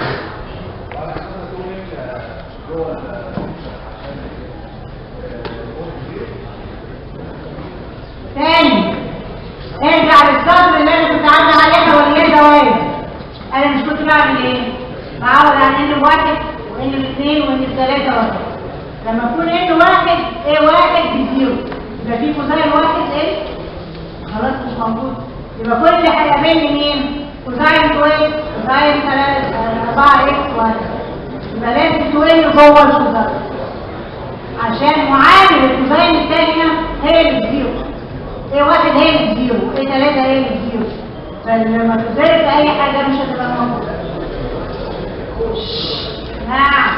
تاني ارجع للصدر اللي انا كنت عامله عليها واللي دوائر انا مش كنت بعمل ايه؟ معود على ان واحد وان الاثنين وان الثلاثه واحد لما يكون ان واحد ايه واحد بزيرو يبقى في كوزاين واحد ايه؟ خلاص مش موجود يبقى كل اللي هيقابلني مين؟ كوزاين 2 كوزاين 3 4 اكس واحد يبقى لازم 2 جوه الكوزاين عشان معامل الكوزاين الثانيه هي اللي بزيرو ايه واحد هي اللي بزيرو ايه ثلاثه هي اللي بزيرو فلما تضرب في اي حاجه مش هتبقى موجوده نعم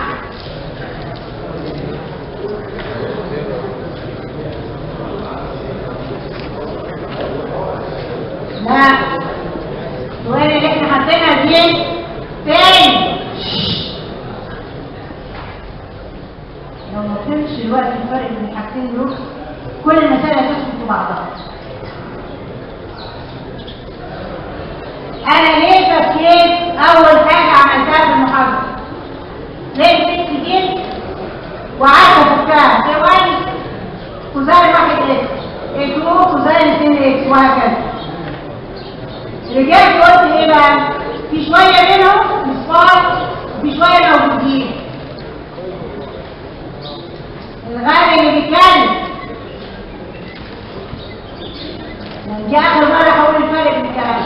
لا السؤال اللي احنا حاطينها دي تاني لو ما فهمتش دلوقتي الفرق بين الحاجتين دول كل المسائل هتدخل في بعضها انا ليه فكيت اول حاجه عملتها في المحاضره ليه مسكت دي وقعدت افكها ايه واحد كوزاين واحد اكس ايه تو كوزاين اتنين اكس وهكذا رجعت قلت ايه بقى في شويه منهم مصفار وفي شويه موجودين الغالي اللي بيتكلم يعني دي اخر مره هقول الفرق بين الكلام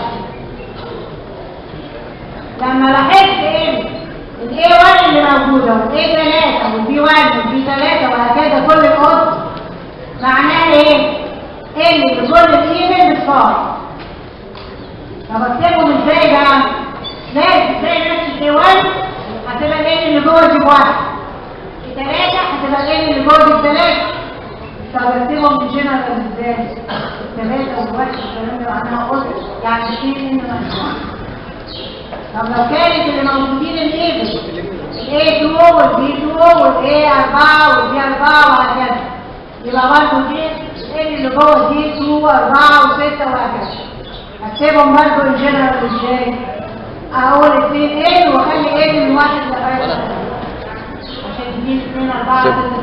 لما لاحظت ان الاي 1 اللي موجوده والاي 3 والبي 1 والبي 3 وهكذا كل القط معناه ايه؟ ان كل الايفن بصفار طب اكتبهم ازاي بقى؟ لازم زي نفس الاي 1 هتبقى الايه اللي جوه دي بواحد الثلاثه هتبقى الايه اللي جوه دي بثلاثه طب اكتبهم جنرال ازاي؟ الثلاثه والواحد والكلام ده معناها قط يعني اثنين ان مجموعه طب لو كانت اللي موجودين الايفن الاي 2 والبي 2 والاي 4 والبي 4 وهكذا يبقى برضه دي ايه اللي جوه دي 2 4 و6 وهكذا اكتبهم برضه ان جنرال ازاي؟ اقول اثنين ايه واخلي ايه من واحد لغايه ثلاثة. عشان دي 2 4 6 3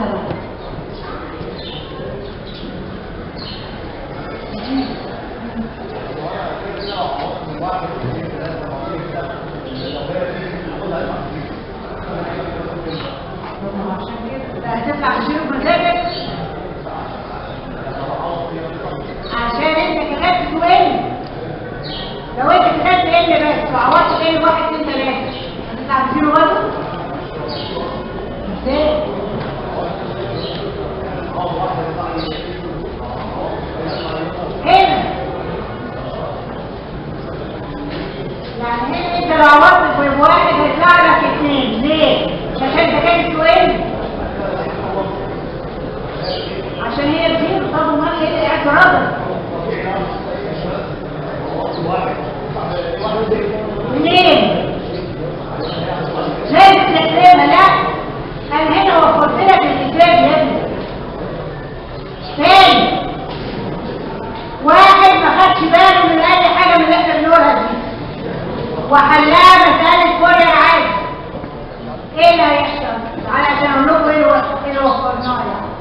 هتطلع تشيله بمزاجك عشان انت كتبت توين لو انت كتبت ان بس وعوضت ان واحد اتنين تلاته هتطلع تشيله برضه ازاي؟ هنا يعني هنا انت لو عوضت بواحد هيطلع لك اتنين ليه؟ مش عشان انت كاتب توين عشان هي زيرو طب امال ايه اعتراضك تاني واحد ما خدش باله من اي حاجه من اللي احنا بنقولها دي وحلها مساله كوريا عادي ايه اللي هيحصل؟ تعالى عشان اقول لكم ايه اللي إيه اللي وفرناه يعني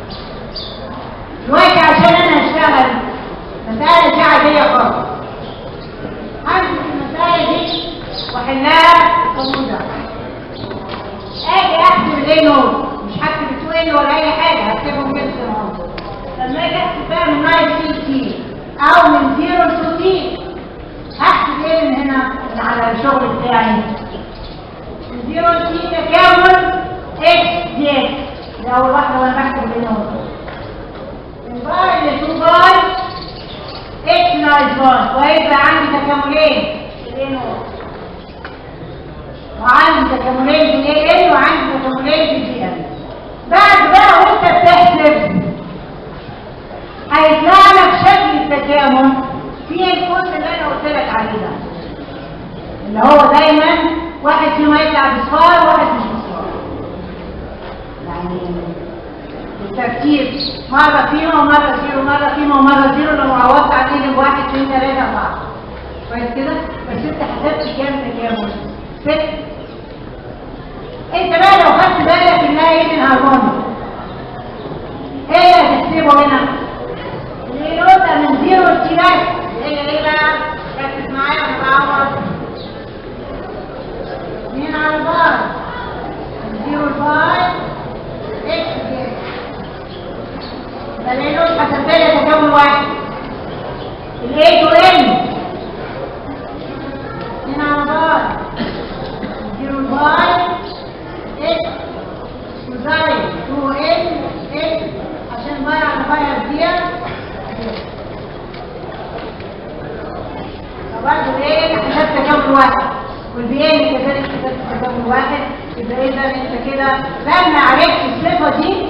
دلوقتي عشان انا اشتغل مسألة دي عادية خالص همسك المسألة دي واحلها بالقانون ده اجي احسب الايه نور مش هكتب التوين ولا اي حاجة هكتبهم كده زي ما هم لما اجي احسب بقى من ناقص سي تي او من زيرو لتو تي هحسب ايه من هنا من على الشغل بتاعي من زيرو لتي تكامل اكس دي اكس ده اول واحدة وانا بحسب الايه نور من باي ل 2 باي اكس ناقص باي وهيبقى عندي تكاملين الايه نور وعندي تكاملين في الاي ال وعندي تكاملين في الدي ال بعد بقى وانت بتحسب هيطلع لك شكل التكامل في الكود اللي انا قلت لك عليه ده اللي هو دايما واحد فيهم هيطلع بصفار وواحد مش بصفار يعني الترتيب مرة فيهم ومرة زيرو مرة فيهم ومرة زيرو لو عوضت عليه بواحد اثنين ثلاثة أربعة كويس كده؟ بس أنت حسبت كام تكامل؟ ست أنت بقى لو خدت بالك إنها إيه من هرموني إيه اللي هتحسبه هنا؟ اللي نقطة من زيرو لثلاثة هي إيه بقى؟ ركز معايا أنا بعوض اتنين على بعض من زيرو لفايف إكس دي إكس فلانه حسبت لي تكامل واحد الاي تو ان هنا على بعض زيرو باي اكس وزاي 2 ان اكس عشان باي على باي دي فبرضه ايه حسبت تكامل واحد والبي ان كذلك حسبت تكامل واحد يبقى اذا انت كده لما عرفت الصفه دي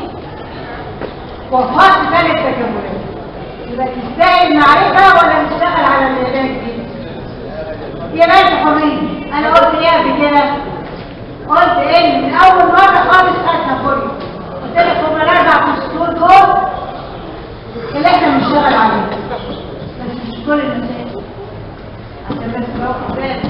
وفرت ثالث تكاملات يبقى تستاهل معرفة ولا نشتغل على العلاج دي يا باشا حرية انا قلت ايه قبل كده قلت ايه من اول مرة خالص خدنا كوريا قلت لك هم الاربع فصول دول اللي احنا بنشتغل عليهم بس مش كل المسائل عشان بس باخد بالك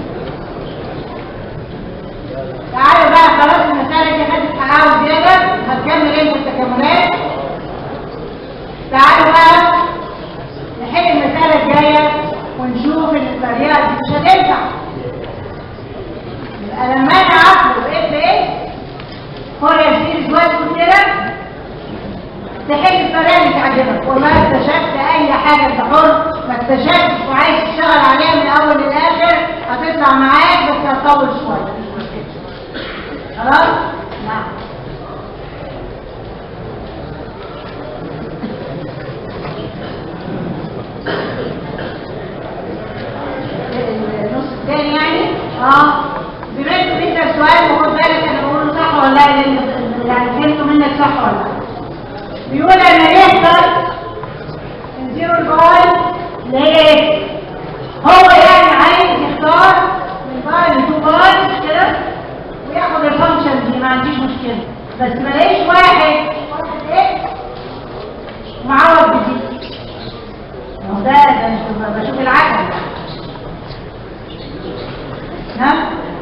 تعالوا بقى خلاص المسألة دي خدت حقها زيادة هتكمل انت التكاملات تعالوا بقى نحل المسألة الجاية ونشوف الطريقة دي مش هتنفع يبقى لما انا اطلب اف ايه كوريا سيريز واحد كده تحل الطريقة اللي تعجبك وما اكتشفت اي حاجة انت حر ما اكتشفتش وعايز تشتغل عليها من الاول للاخر هتطلع معاك بس هتطول شوية مش مشكلة خلاص؟ نعم النص الثاني يعني اه بما انت بتسال سؤال وخد بالك انا بقوله صح ولا لا لأن- يعني فهمته منك صح ولا لا بيقول انا يحصل من زيرو لباي لايه هو يعني عايز يختار من باي لتو باي كده وياخد الفانكشن دي ما عنديش مشكله بس ما لاقيش واحد واحد ايه معوض بدي ما هو ده ده أنا بشوف العجل ها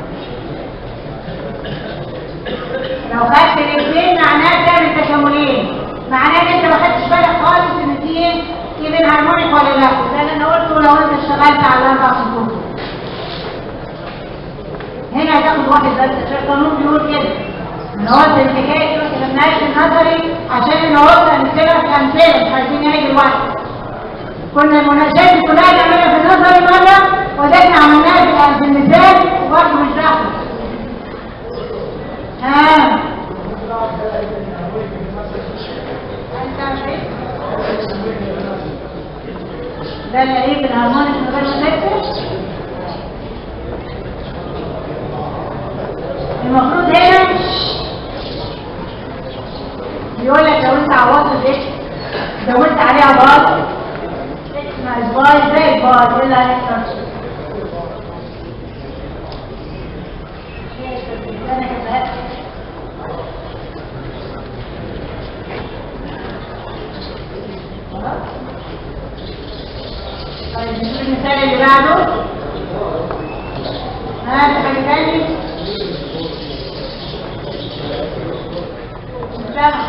لو خدت الاثنين معناه تعمل تكاملين معناه ان انت ما خدتش بالك خالص ان في ايفن هارمونيك ولا لا ده اللي انا قلته لو انت اشتغلت على الاربع خطوط هنا هتاخد واحد بس عشان القانون بيقول كده ان هو انت الحكايه دي ما كتبناهاش النظري عشان النهارده هنكتبها في امثله مش عايزين نعيد الوقت كنا المناقشات دي كلها نعملها في النظري مره وده احنا عملناها في المثال وبرضه مش داخل ها انت شايف ده اللي ايه بالهرمونيك من غير ما تكتب المفروض هنا بيقول لك لو انت عوضت الاكس زودت عليها باص اكس ناقص باي زي باص ايه اللي هيحصل؟ انا كتبت المثال اللي بعده ها في حاجة تاني سامع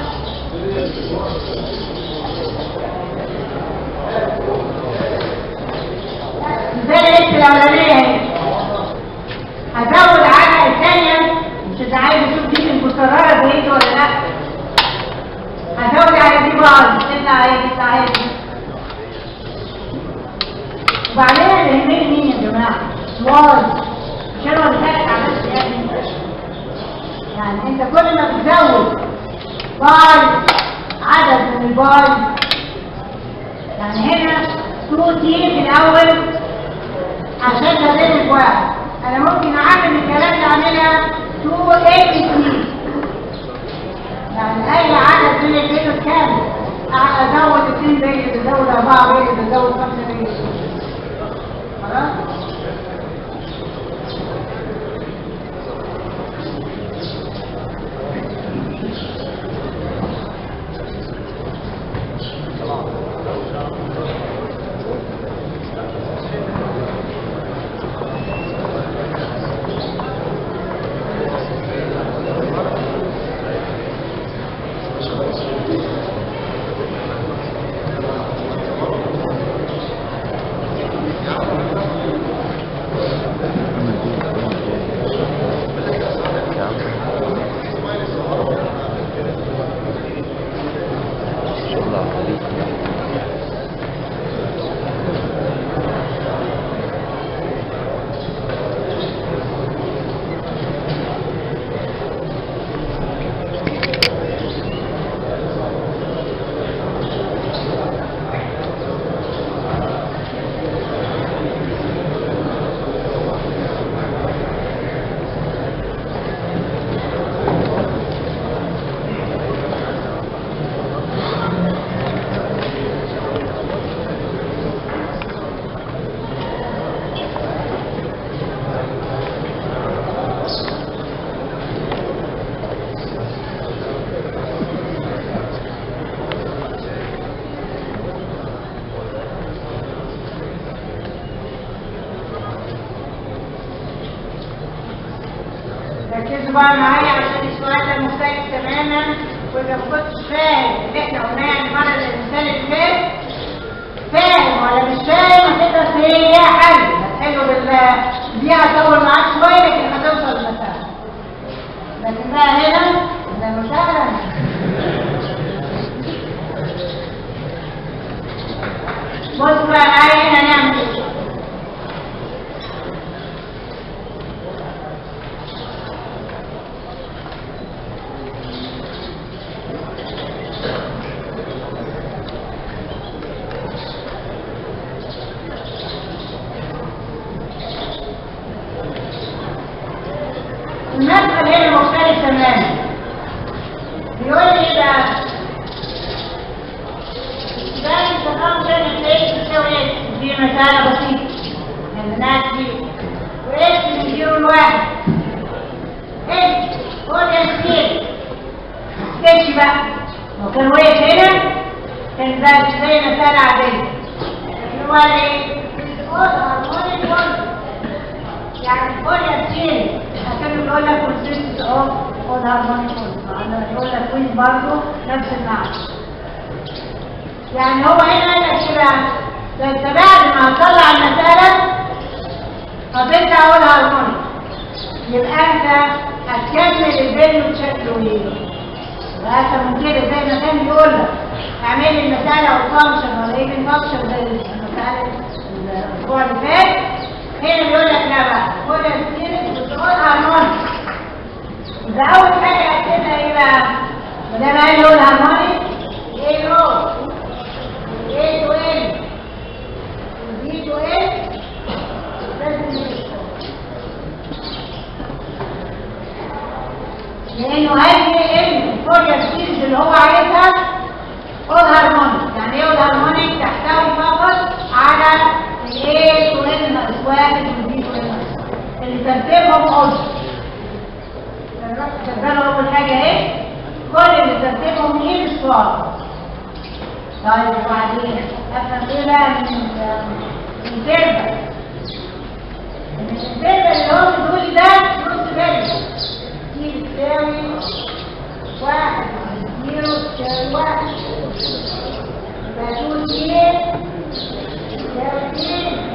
مثال الاكس الاولانيه اهي هزود العجله الثانيه مش انت عايز تشوف دي المكرره زي ولا لا هزود على دي بعض تطلع ايه تطلع ايه وبعدين اللي يهمني مين يا جماعه واي عشان هو بيسالك عملت ايه انت يعني انت كل ما بتزود باي عدد من الباي يعني هنا 2 تي في الاول عشان تدرس واحد انا ممكن اعمل الكلام ده اعملها 2 اي تي يعني اي عدد من الفيديو كامل ازود اثنين بيت ازود اربعه بيت ازود خمسه بيت خلاص ركزوا بقى معايا عشان السؤال ده مختلف تماما واذا ما كنتش فاهم اللي احنا قلناه المره اللي المثال اللي فات فاهم ولا مش فاهم هتقدر تلاقي حل هتحله بال دي هتطول معاك شويه لكن هتوصل لمسافه لكن بقى هنا ده مسافه بص بقى معايا هنا نعمل ايه المدخل هنا مختلف تماما بيقول لي ايه بقى ده التفاهم ده نتائج تساوي ايه دي مسألة بسيطة من الناس دي وايه من زيرو لواحد ايه هو ده كتير تمشي بقى لو كان واقف هنا كان ده زي مسألة عادية لكن هو ايه هارمونيك يعني كل كتير عشان يقول لك كونسيست اوف اول هارمونيك انا يقول لك ويز برضه نفس المعنى يعني هو هنا قال لك ايه بقى؟ ده انت بعد ما هتطلع المسألة هتطلع اول هارمونيك يبقى انت هتكمل الفيديو بشكله ايه؟ وأكثر من كده زي ما كان بيقول لك اعمل لي المسألة والفانكشن ولا ايه الفانكشن زي المسألة الأسبوع اللي فات هنا بيقول لك لا بقى خد السيريز وتقول هارمونيك يبقى أول حاجة هكتبها ايه بقى؟ ما دام قال له الهارمونيك ايه هو؟ ايه تو ال ودي تو ال لازم نكتب لانه هذه الفوريا سيريز اللي هو عايزها اول هارمونيك يعني ايه اول هارمونيك تحتوي فقط على الايه وال ناقص واحد والبي وال ناقص اللي ترتيبهم اوز شغاله اول حاجه ايه كل اللي ترتيبهم ايه السؤال طيب وبعدين افهم ايه بقى من الانترفال الانترفال اللي هو بيقول ده نص بالي دي بتساوي واحد زيرو تساوي واحد يبقى تقول ايه تساوي اتنين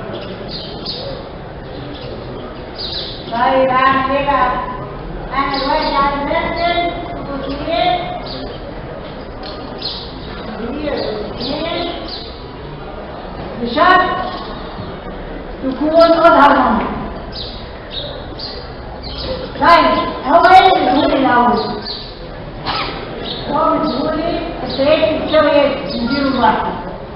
طيب اعمل ايه بقى؟ انا دلوقتي عايز ارسم خطوتين اثنين بشرط تكون اظهر منه طيب هو ايه اللي بيقول الاول؟ هو بيقول لي التريك بتساوي ايه؟ من زيرو لواحد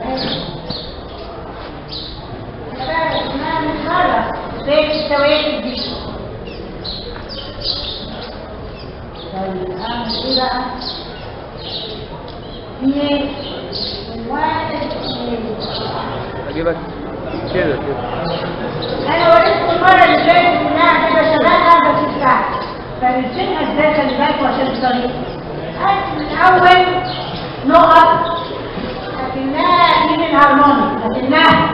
بقى اسمها نتخرج التريك بتساوي ايه في الزيرو طيب اعمل ايه بقى؟ اثنين واحد اثنين اجيبك كده كده انا وريتكم المره اللي فاتت انها كده شغاله بس بتاعت فرسمها ازاي خلي بالكوا عشان الطريق هات من اول نقط لكنها دي من هارموني لكنها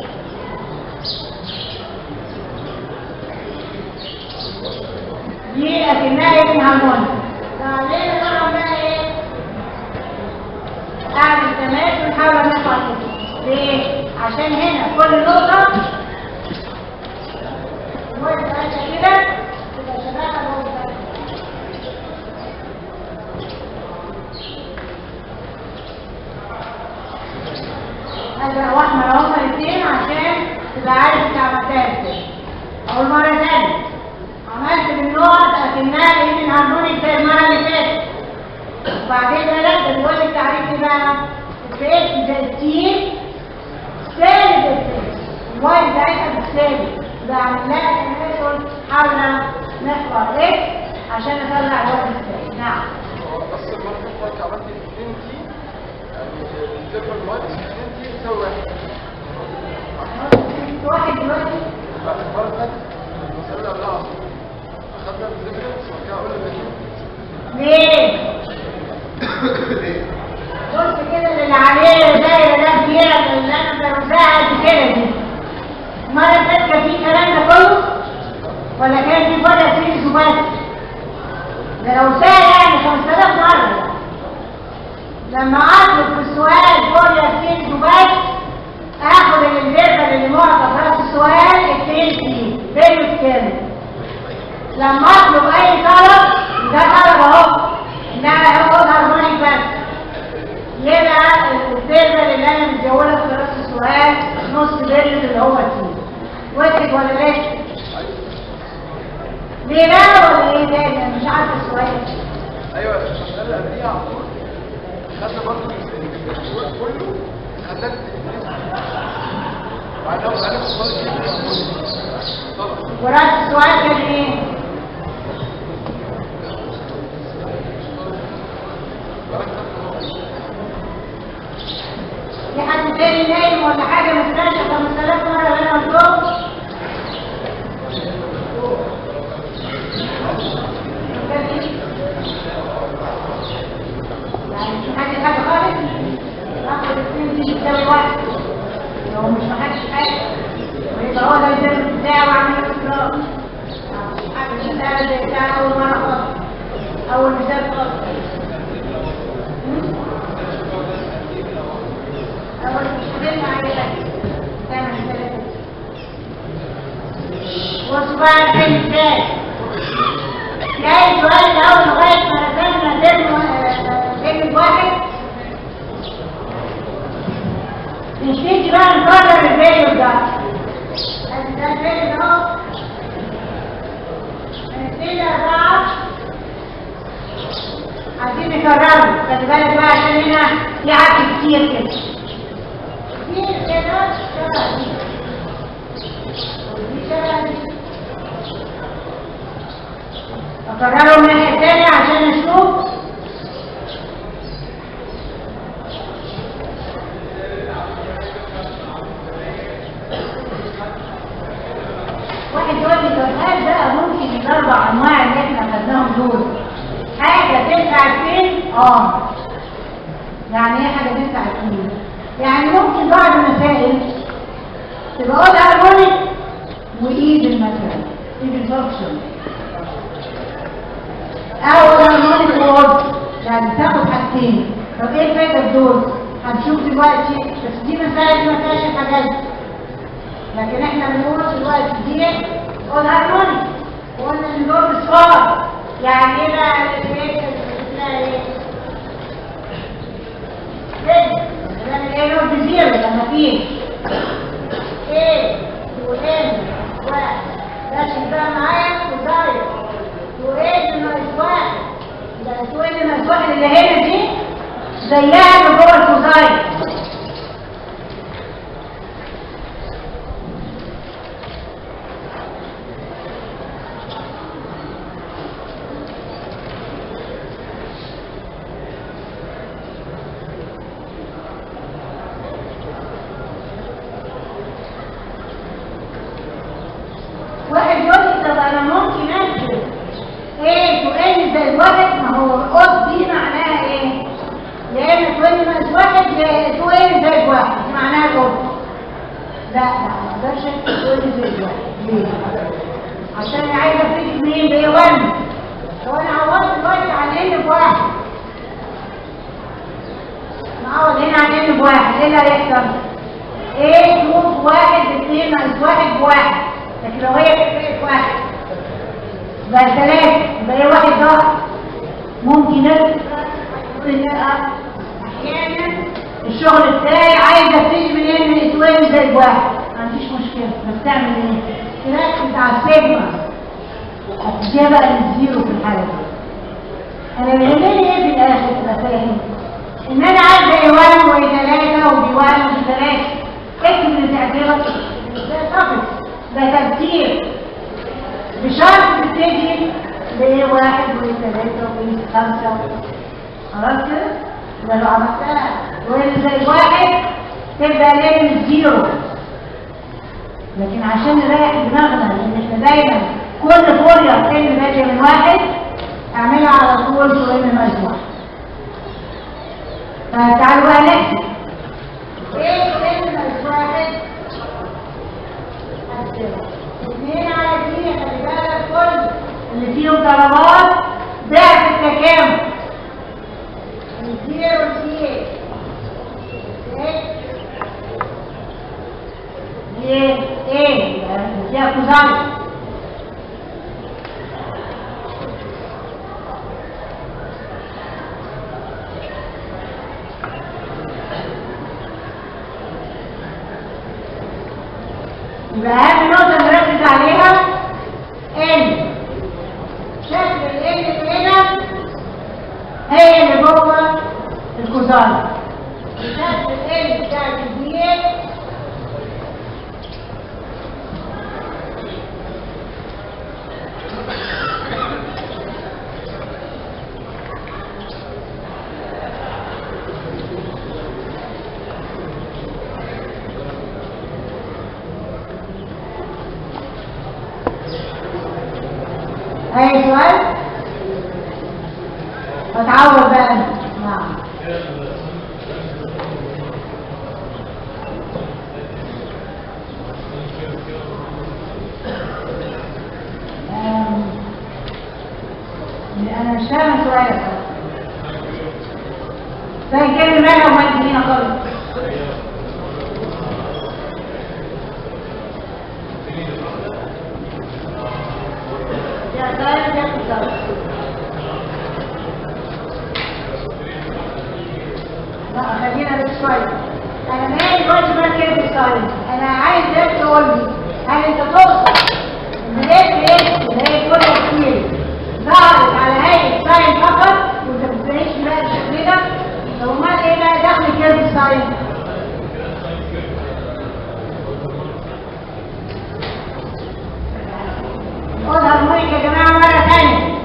دي لكنها ايه من هارموني بعدين نعمل بقى ايه اعمل تماس ونحاول نقطع كده ليه؟ عشان هنا كل نقطة نقطة ماشية كده تبقى شبكة نقطة هذا واحد هما الاثنين عشان تبقى عارف انت عملتها ازاي اول مرة تانية عملت بالنقط اكنها ايه من هارمونيك زي المرة اللي فاتت وبعدين لا بنقول التعريف ايه بقى الفيس زي التين سالب الفيس الواي بتاعتها بالسالب يبقى عامل لها تناسل حول محور اكس عشان اطلع الواي بالسالب نعم بس المره اللي فاتت عملت 2 تي يعني الانترفال 1 2 تي تساوي 1 واحد دلوقتي بعد المره اللي فاتت المساله اللي قبلها اخدنا الديفرنس وبعد كده قلنا ليه؟ بص كده اللي عليه دايره ده كبيره اللي انا بوزعها قد كده دي المره اللي فاتت كان في الكلام ده كله ولا كان في فرق سيريز وبس ده لو سهل يعني 5000 مره لما اطلب في السؤال فرق سيريز وبس اخد الانترفال اللي معطى في راس السؤال اكتب فيه فين كام لما اطلب اي طلب ده طلب اهو انما هو هارمونيك بس يبقى الفيربال اللي انا متجوله في راس السؤال نص بيريود اللي هو تي وضحك ولا لسه؟ ليه بقى ولا ايه تاني؟ انا مش عارفه السؤال ايوه المساله اللي قبليها على طول خدنا برضه الجزء كله خدنا بعدها وبعدين طبعا وراس السؤال كان ايه؟ في حد تاني نايم ولا حاجه مستنشق 5000 مره اللي انا قلتهم؟ يعني في حد حاجه خالص؟ اخد الاثنين دي تساوي واحد لو مش محدش حاجه ويبقى هو ده الجنب بتاعه وعامل اختراق حاجه مسألة زي بتاع اول مره خالص اول مثال خالص اول مش هتنفع عليك تعمل مثال بص بقى الفيلم ازاي جاي سؤال الاول لغايه ما رسمنا فيلم فيلم واحد نبتدي بقى نكرر الفيديو ده ادي ده الفيديو اهو هنبتدي اربعه عايزين نكرره خلي بالك بقى عشان هنا في عدد كتير كده كتير كده شبه دي ودي شبه دي اكرره الناحيه التانيه عشان اشوف واحد يقول لي طب هل بقى ممكن الاربع انواع اللي احنا خدناهم دول حاجه تنفع فين؟ اه يعني ايه حاجه تنفع فين؟ يعني ممكن بعض المسائل تبقى اول هارمونيك وايفن مثلا ايفن فانكشن او هارمونيك وورد يعني تاخد حاجتين طب ايه الفايده دول هنشوف دلوقتي بس دي مسائل ما فيهاش الحاجات دي. لكن احنا بنقول دلوقتي دي اول هارمونيك قلنا ان دول اصفار يعني ايه بقى الايه ايه كده لان ايه نوت بزيرو لما فيه ايه وام واحد ده شبه معايا وزايد وايه ناقص واحد يبقى تو ان ناقص واحد اللي هنا دي زيها اللي جوه الكوزايد واحد يقول لي طب انا ممكن اكتب ايه تقل زي الواحد ما هو القط دي معناها ايه؟ يا اما تقل ناقص واحد يا تقل زي الواحد دي معناها القط لا لا ما اقدرش اكتب تقل زي الواحد ليه؟ عشان عايزه افرق مين بيه 1 لو انا عوضت دلوقتي عن ان بواحد نعوض هنا عن ان بواحد ايه اللي هيحصل؟ ايه شوف واحد اثنين ناقص واحد بواحد لكن لو هي فرقت واحد يبقى ثلاثة يبقى هي واحد ضغط ممكن احيانا الشغل بتاعي عايز ابتدي من ان من اتوين زي الواحد ما عنديش مشكلة بس تعمل ايه؟ تركز على السيجما هتجيبها بقى للزيرو في الحالة دي انا بيهمني ايه في الاخر تبقى فاهم ان انا عايزه ايه 1 وايه 3 وبي 1 وبي 3 اكتب اللي تعجبك ده طبعا ده ترتيب بشرط تبتدي بايه واحد وايه ثلاثة وايه خمسة خلاص كده؟ يبقى لو عملتها وايه زي واحد تبقى ليه من الزيرو لكن عشان نريح دماغنا لان احنا دايما كل فوريا كلمة بادية من واحد اعملها على طول شوية من واحد فتعالوا بقى نحسب ايه كلمة واحد اثنين على اثنين خلي بالك كل اللي فيهم ضربات ضعف التكامل الزيرو والزيرو ايه ايه فيها كوزاين يبقى اهم نقطة نركز عليها ان شكل ال اللي هنا هي اللي جوه الكوزاين شكل ال بتاعت الديل أي سؤال؟ فتعود بقى نعم أم، أنا مش فاهمة سؤالك فإن كان مالها وما تجينا خالص يا سؤال يا سؤال لا خلينا بس شوية أنا مالي دلوقتي بقى كده السؤال أنا عايز تقول لي هل أنت توصل إن الاف اس اللي هي كل كتير ظهرت على هيئة ساين فقط وأنت ما بتبقاش بقى الشكل ده طب أمال إيه بقى دخل كده الساين؟ قولها المايك يا جماعة مرة تانية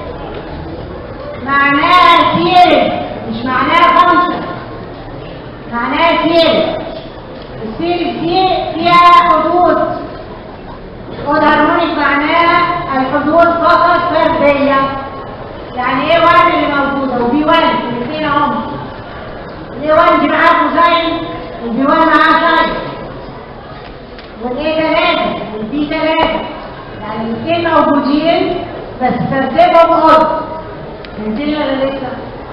معناها سيرز مش معناها فانكشن معناها سيرز السيرز دي فيها حدود والهارمونيك معناها الحدود فقط فردية يعني ايه واحد اللي موجودة وبي 1 الاثنين اهم الاي 1 دي معاها كوزاين والبي 1 معاها ساين والايه اوض فهمتني ولا لسه؟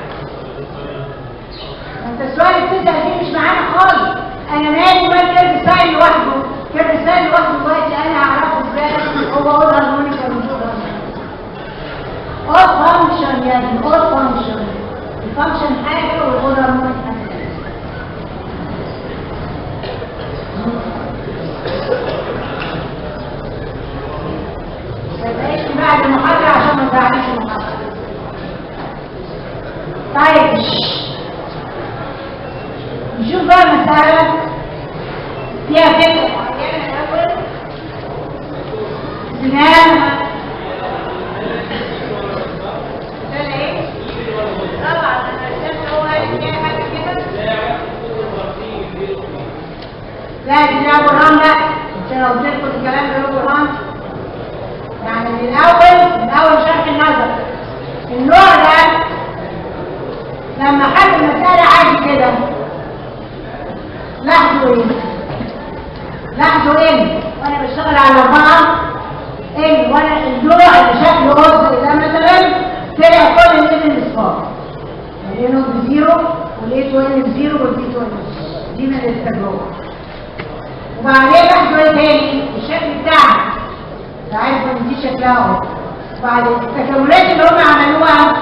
انت السؤال اللي بتسال فيه مش معانا خالص انا مالي مال كيرف ستايل لوحده كيرف ستايل لوحده دلوقتي انا هعرفه ازاي هو اقول هارمونيك ولا مش اول فانكشن يا ابني اول فانكشن الفانكشن حاجه والاول هارمونيك حاجه بلاش بعد المحاضرة عشان ما تزعليش المحاضرة. طيب نشوف بقى مسألة فيها فكرة معينة الأول سنان مسألة إيه؟ طبعا أنا عشان هو فيها حاجة كده لا دي لا برهان لا عشان لو قلت لكم الكلام ده له برهان يعني من الاول من اول شرح النظر النوع ده لما حد مسألة عادي كده لاحظوا ايه لاحظوا ايه وانا بشتغل على اربعة ايه وانا النوع اللي شكله قصد ده مثلا طلع كل الليفل اصفار يعني نوت بزيرو والاي 2 بزيرو والبي 2 دي من التجربة وبعدين لاحظوا ايه تاني الشكل بتاعها انت عارف ان دي شكلها اهو بعد التكاملات اللي هم عملوها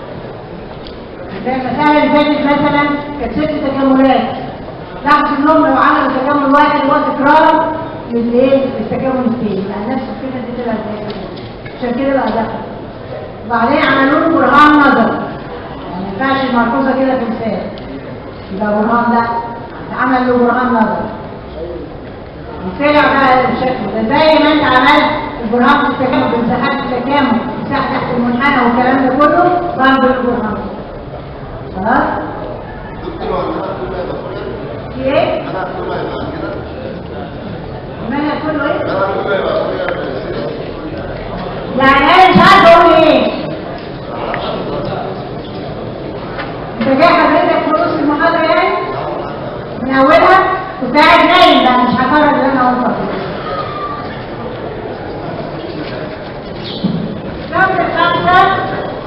زي المسألة اللي فاتت مثلا كانت ست تكاملات لاحظوا انهم لو عملوا تكامل واحد هو تكرار للايه؟ للتكامل الثاني يعني نفس الفكرة دي تبقى زي عشان كده بقى دخل وبعدين عملوا له برهان نظر يعني ما ينفعش المركوزة كده في مثال يبقى برهان لا اتعمل له برهان نظر طلع بقى الشكل ده زي ما انت عملت البرهان في التكامل بمساحات التكامل مساحه تحت المنحنى والكلام ده كله برضه البرهان خلاص دكتور هو المنهج كله هيبقى فورير؟ في ايه؟ المنهج كله هيبقى كده؟ المنهج كله ايه؟ المنهج كله هيبقى فورير يعني انا مش عارفه اقول ايه انت جاي حضرتك في نص المحاضره يعني؟ من اولها كنت قاعد نايم بقى مش هكرر اللي انا قلته كم الخمسه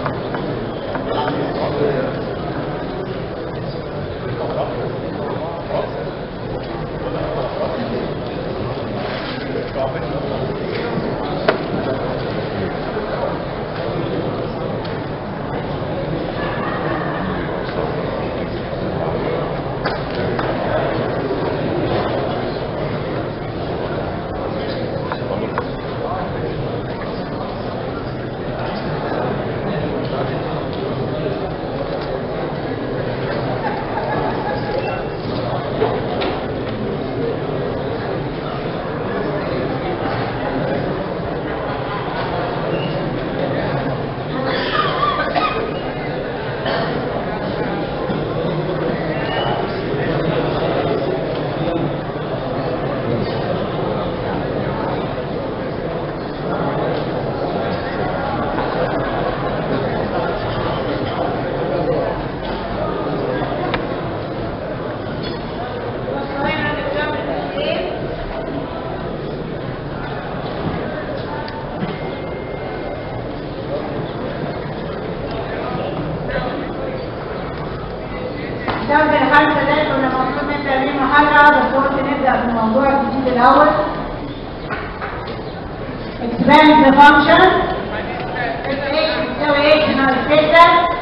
جنب الخمسة ده كنا المفروض نبدأ بيه محاضرة بس قلت نبدأ بالموضوع الجديد الأول. expand the function x بتساوي x ناقص 6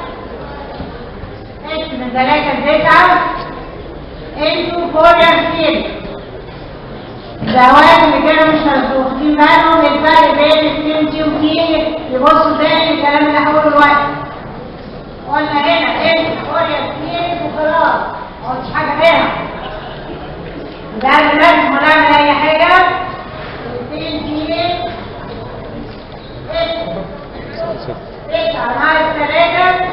x من 3 ل 9 into Fourier series. الزوايا اللي كانوا مش واخدين بالهم الفرق بين السين تي وتي يبصوا تاني الكلام اللي هقوله دلوقتي. قلنا هنا ايه فورير سيريز وخلاص ما قلتش حاجه غيرها ده دلوقتي ما نعمل اي حاجه الاثنين سيريز تسعة ناقص ثلاثة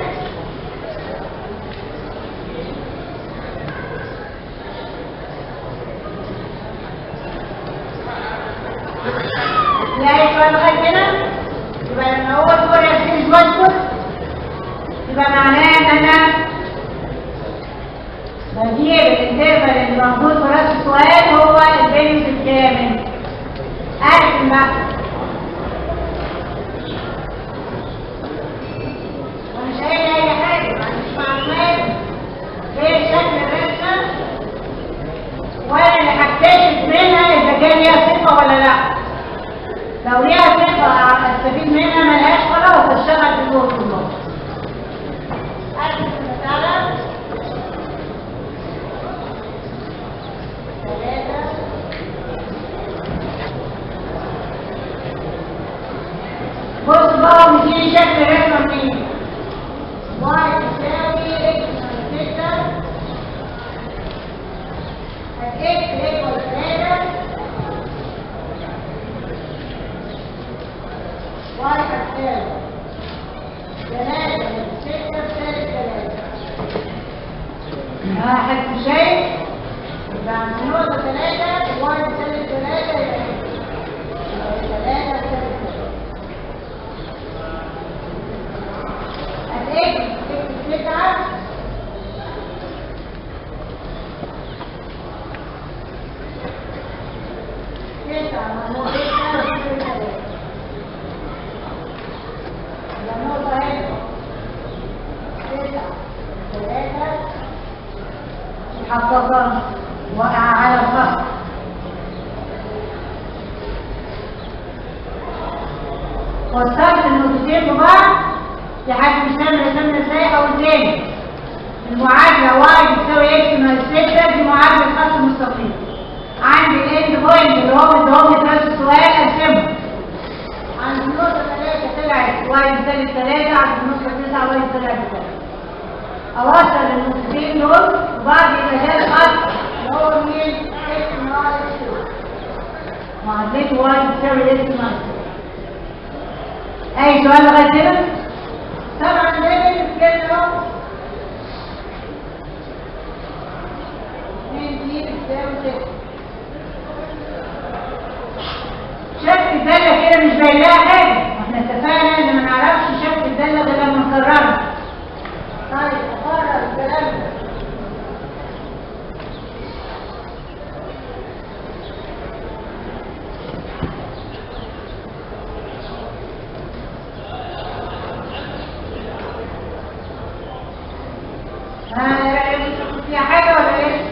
تلاقي سؤال لغاية هنا يبقى لما هو الفورير سيريز مظبوط يبقى معناه ان انا بجيب الانترفال اللي موجود في راس السؤال هو الفاليوز الكامل ارسم بقى صفة ولا لا لو ليها صفة استفيد منها ملهاش خلاص اشتغل في الجهد كله أركز في المسألة ثلاثة بص بقى مديني شكل رسمة منين واحد تساوي اكس ناقص ستة الاكس ايكوال ثلاثة واحد تساوي ثلاثة ناقص ستة تساوي ثلاثة ها حد شايف؟ يبقى عند نقطة ثلاثة واحد تساوي ثلاثة يبقى ثلاثة تساوي ثلاثة الاكس اكس تسعة تسعة مجموع تسعة وتسعة ثلاثة يبقى النقطة هنا تسعة ثلاثة محققة وقع على الخط وصلت النقطتين ببعض لحد مش نعمل رسمنا ازاي او تاني المعادلة واي بتساوي اكس ناقص 6 دي معادلة خط مستقيم عندي الاند بوينت اللي هو مديهم لي نفس السؤال اقسمه عند النقطة 3 طلعت واي بتساوي 3 عند النقطة 9 واي طلعت 3 اوصل النقطتين دول وبعد يبقى ده الخط اللي هو مين اكس ناقص 2 معادلته واي بتساوي اكس ناقص 2 اي سؤال لغايه كده طبعا ده كده اهو اتنين دي بتساوي ستة. شكل الدالة كده مش باين لها حاجة واحنا اتفقنا ان ما نعرفش شكل الدالة غير لما نكررها طيب اكرر الكلام ده ها فيها حاجة ولا ايه؟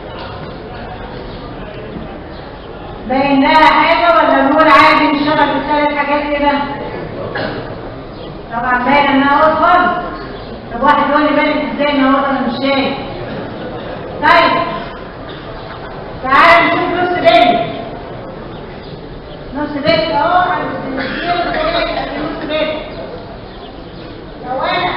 باين لها حاجة ولا نقول عادي نشتغل بالثلاث حاجات كده؟ طبعا باين انها اهوت خالص طب واحد يقول لي باين ازاي ان اهوت انا مش شايف طيب تعالى نشوف نص بيت نص بيت اهو عند الزنزير نص بيت لو انا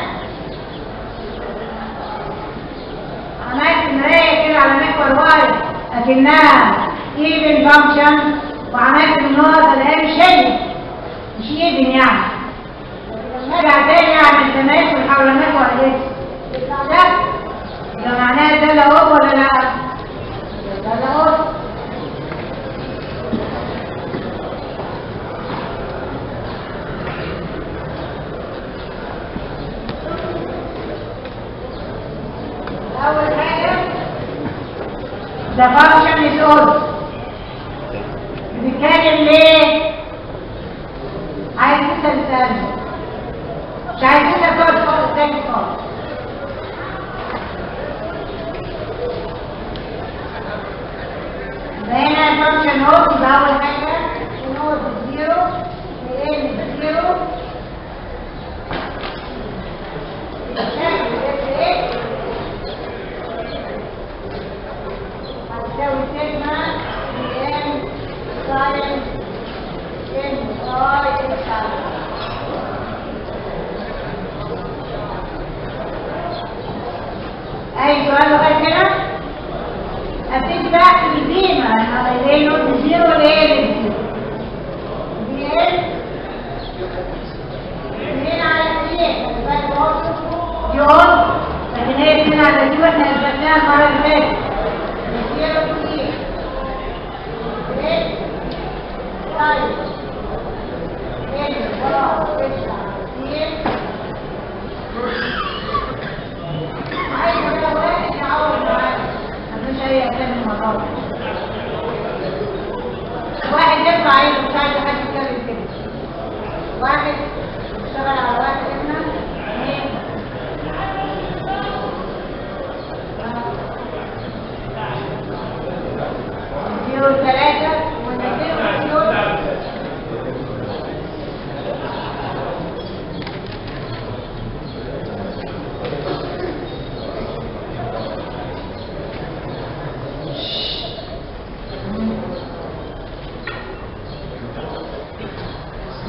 عملت مراية كده على محور واي اكنها ايفن فانكشن وعملت النقط الاقيها مش هي مش ايفن يعني لما ارجع تاني اعمل تماثل حول محور اكس يطلع ده يبقى معناها ده لا هو ولا لا؟ ده لا هو أول حاجة ده فانكشن يسود بنتكلم ليه؟ عايز تسأل سؤال مش عايز تسأل سؤال خالص تاني خالص يبقى هنا فانكشن نوت يبقى أول حاجة نوت بزيرو وإن بزيرو هتساوي سيجما ان ساين ان اي ساين اي سؤال لغايه كده ابتدي بقى في القيمه على ايه نوت زيرو لايه للزيرو دي ان اتنين على اتنين دي اهو لكن هي اتنين على دي واحنا اثبتناها المره اللي فاتت زيرو كتير ايه طيب ايه خلاص تسعة كتير عايزة بقى واحد يعوض معانا مفيش أي أسامي المرة واحد يرفع عينه مش عايز حد يتكلم كده واحد اشتغل على واحد هنا اثنين زيرو ثلاثة ونزيرو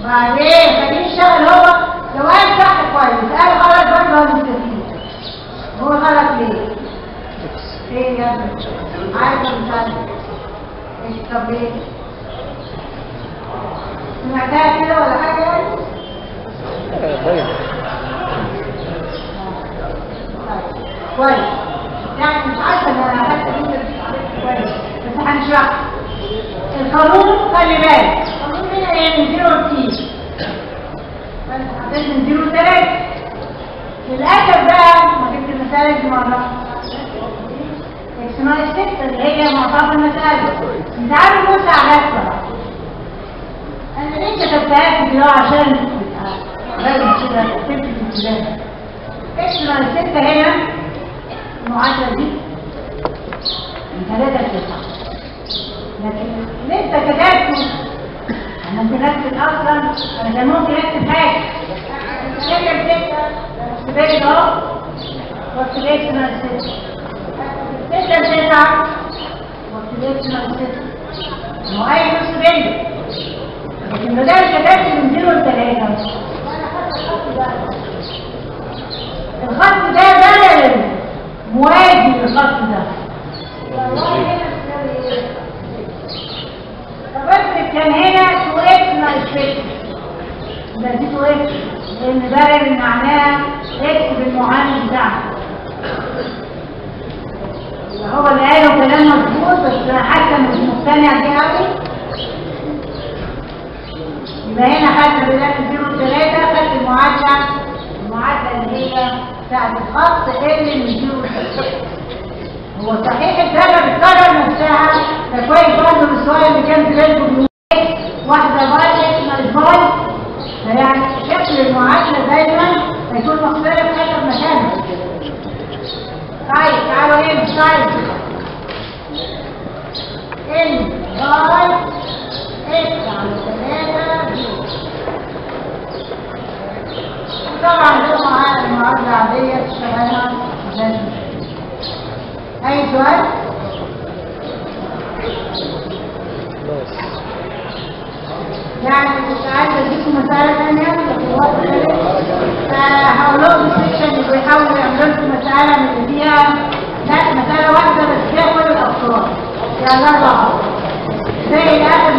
وبعدين خليه يشتغل هو لو قال صح كويس قال غلط برضه هو مستفيد هو غلط ليه؟ ايه يا ابني؟ عايز مش عايز ايش طب ايه؟ سمعتها كده ولا حاجه يعني؟ باين طيب. كويس يعني مش عارفه ان انا حتى انت كويس بس هنشرح القانون خلي بالك القانون هنا ايه من زيرو لتي فانت حطيت من زيرو لتلاته للاسف بقى ما جبت المسائل دي مره اكس ناقص 6 اللي هي معطاه في المساله انت عارف بص على نفسك انا ليه كتبتها كده عشان تبقى لازم كده تكتب في الكتاب اكس ناقص 6 هنا المعادله دي من 3 ل 9 لكن اللي انت كتبته انا ممكن اكتب اصلا انا كان ممكن اكتب حاجه ثلاثة بستة اكتب ايه اهو واكتب اكس ناقص 6 ستة بتسعة واكتب اكس ناقص 6 هو اي نص بينه لكن بدل كتبت من زيرو لثلاثة الخط ده بدل موازي للخط ده طب افرض كان هنا 2 اكس ناقص 6 يبقى دي 2 اكس لان بدل معناها اكس بالمعامل بتاعها يبقى هو اللي قاله كلام مظبوط بس انا حتى مش مقتنع بيه قوي يبقى هنا خدت بداية زيرو ثلاثة خدت المعادلة المعادلة اللي هي بتاعت الخط اللي من زيرو ثلاثة هو صحيح الدالة بتكرر نفسها ده كويس برضه السؤال اللي كان في بالكم من إكس، واحدة باي اكس ناقص باي فيعني شكل المعادلة دايما هيكون مختلف حسب مكانه طيب تعالوا ايه مش طيب ان باي اكس على ثلاثة طبعا ده معادلة معادلة عادية تشتغلها زي ما أي سؤال؟ يعني مش عايزة اديكم مسألة ثانية لكن الوقت خلص هقول لهم السكشن اللي بيحاولوا يعملوا لكم مسألة من اللي فيها لا مسألة واحدة بس فيها كل الأفكار يعني أربعة زي الآخر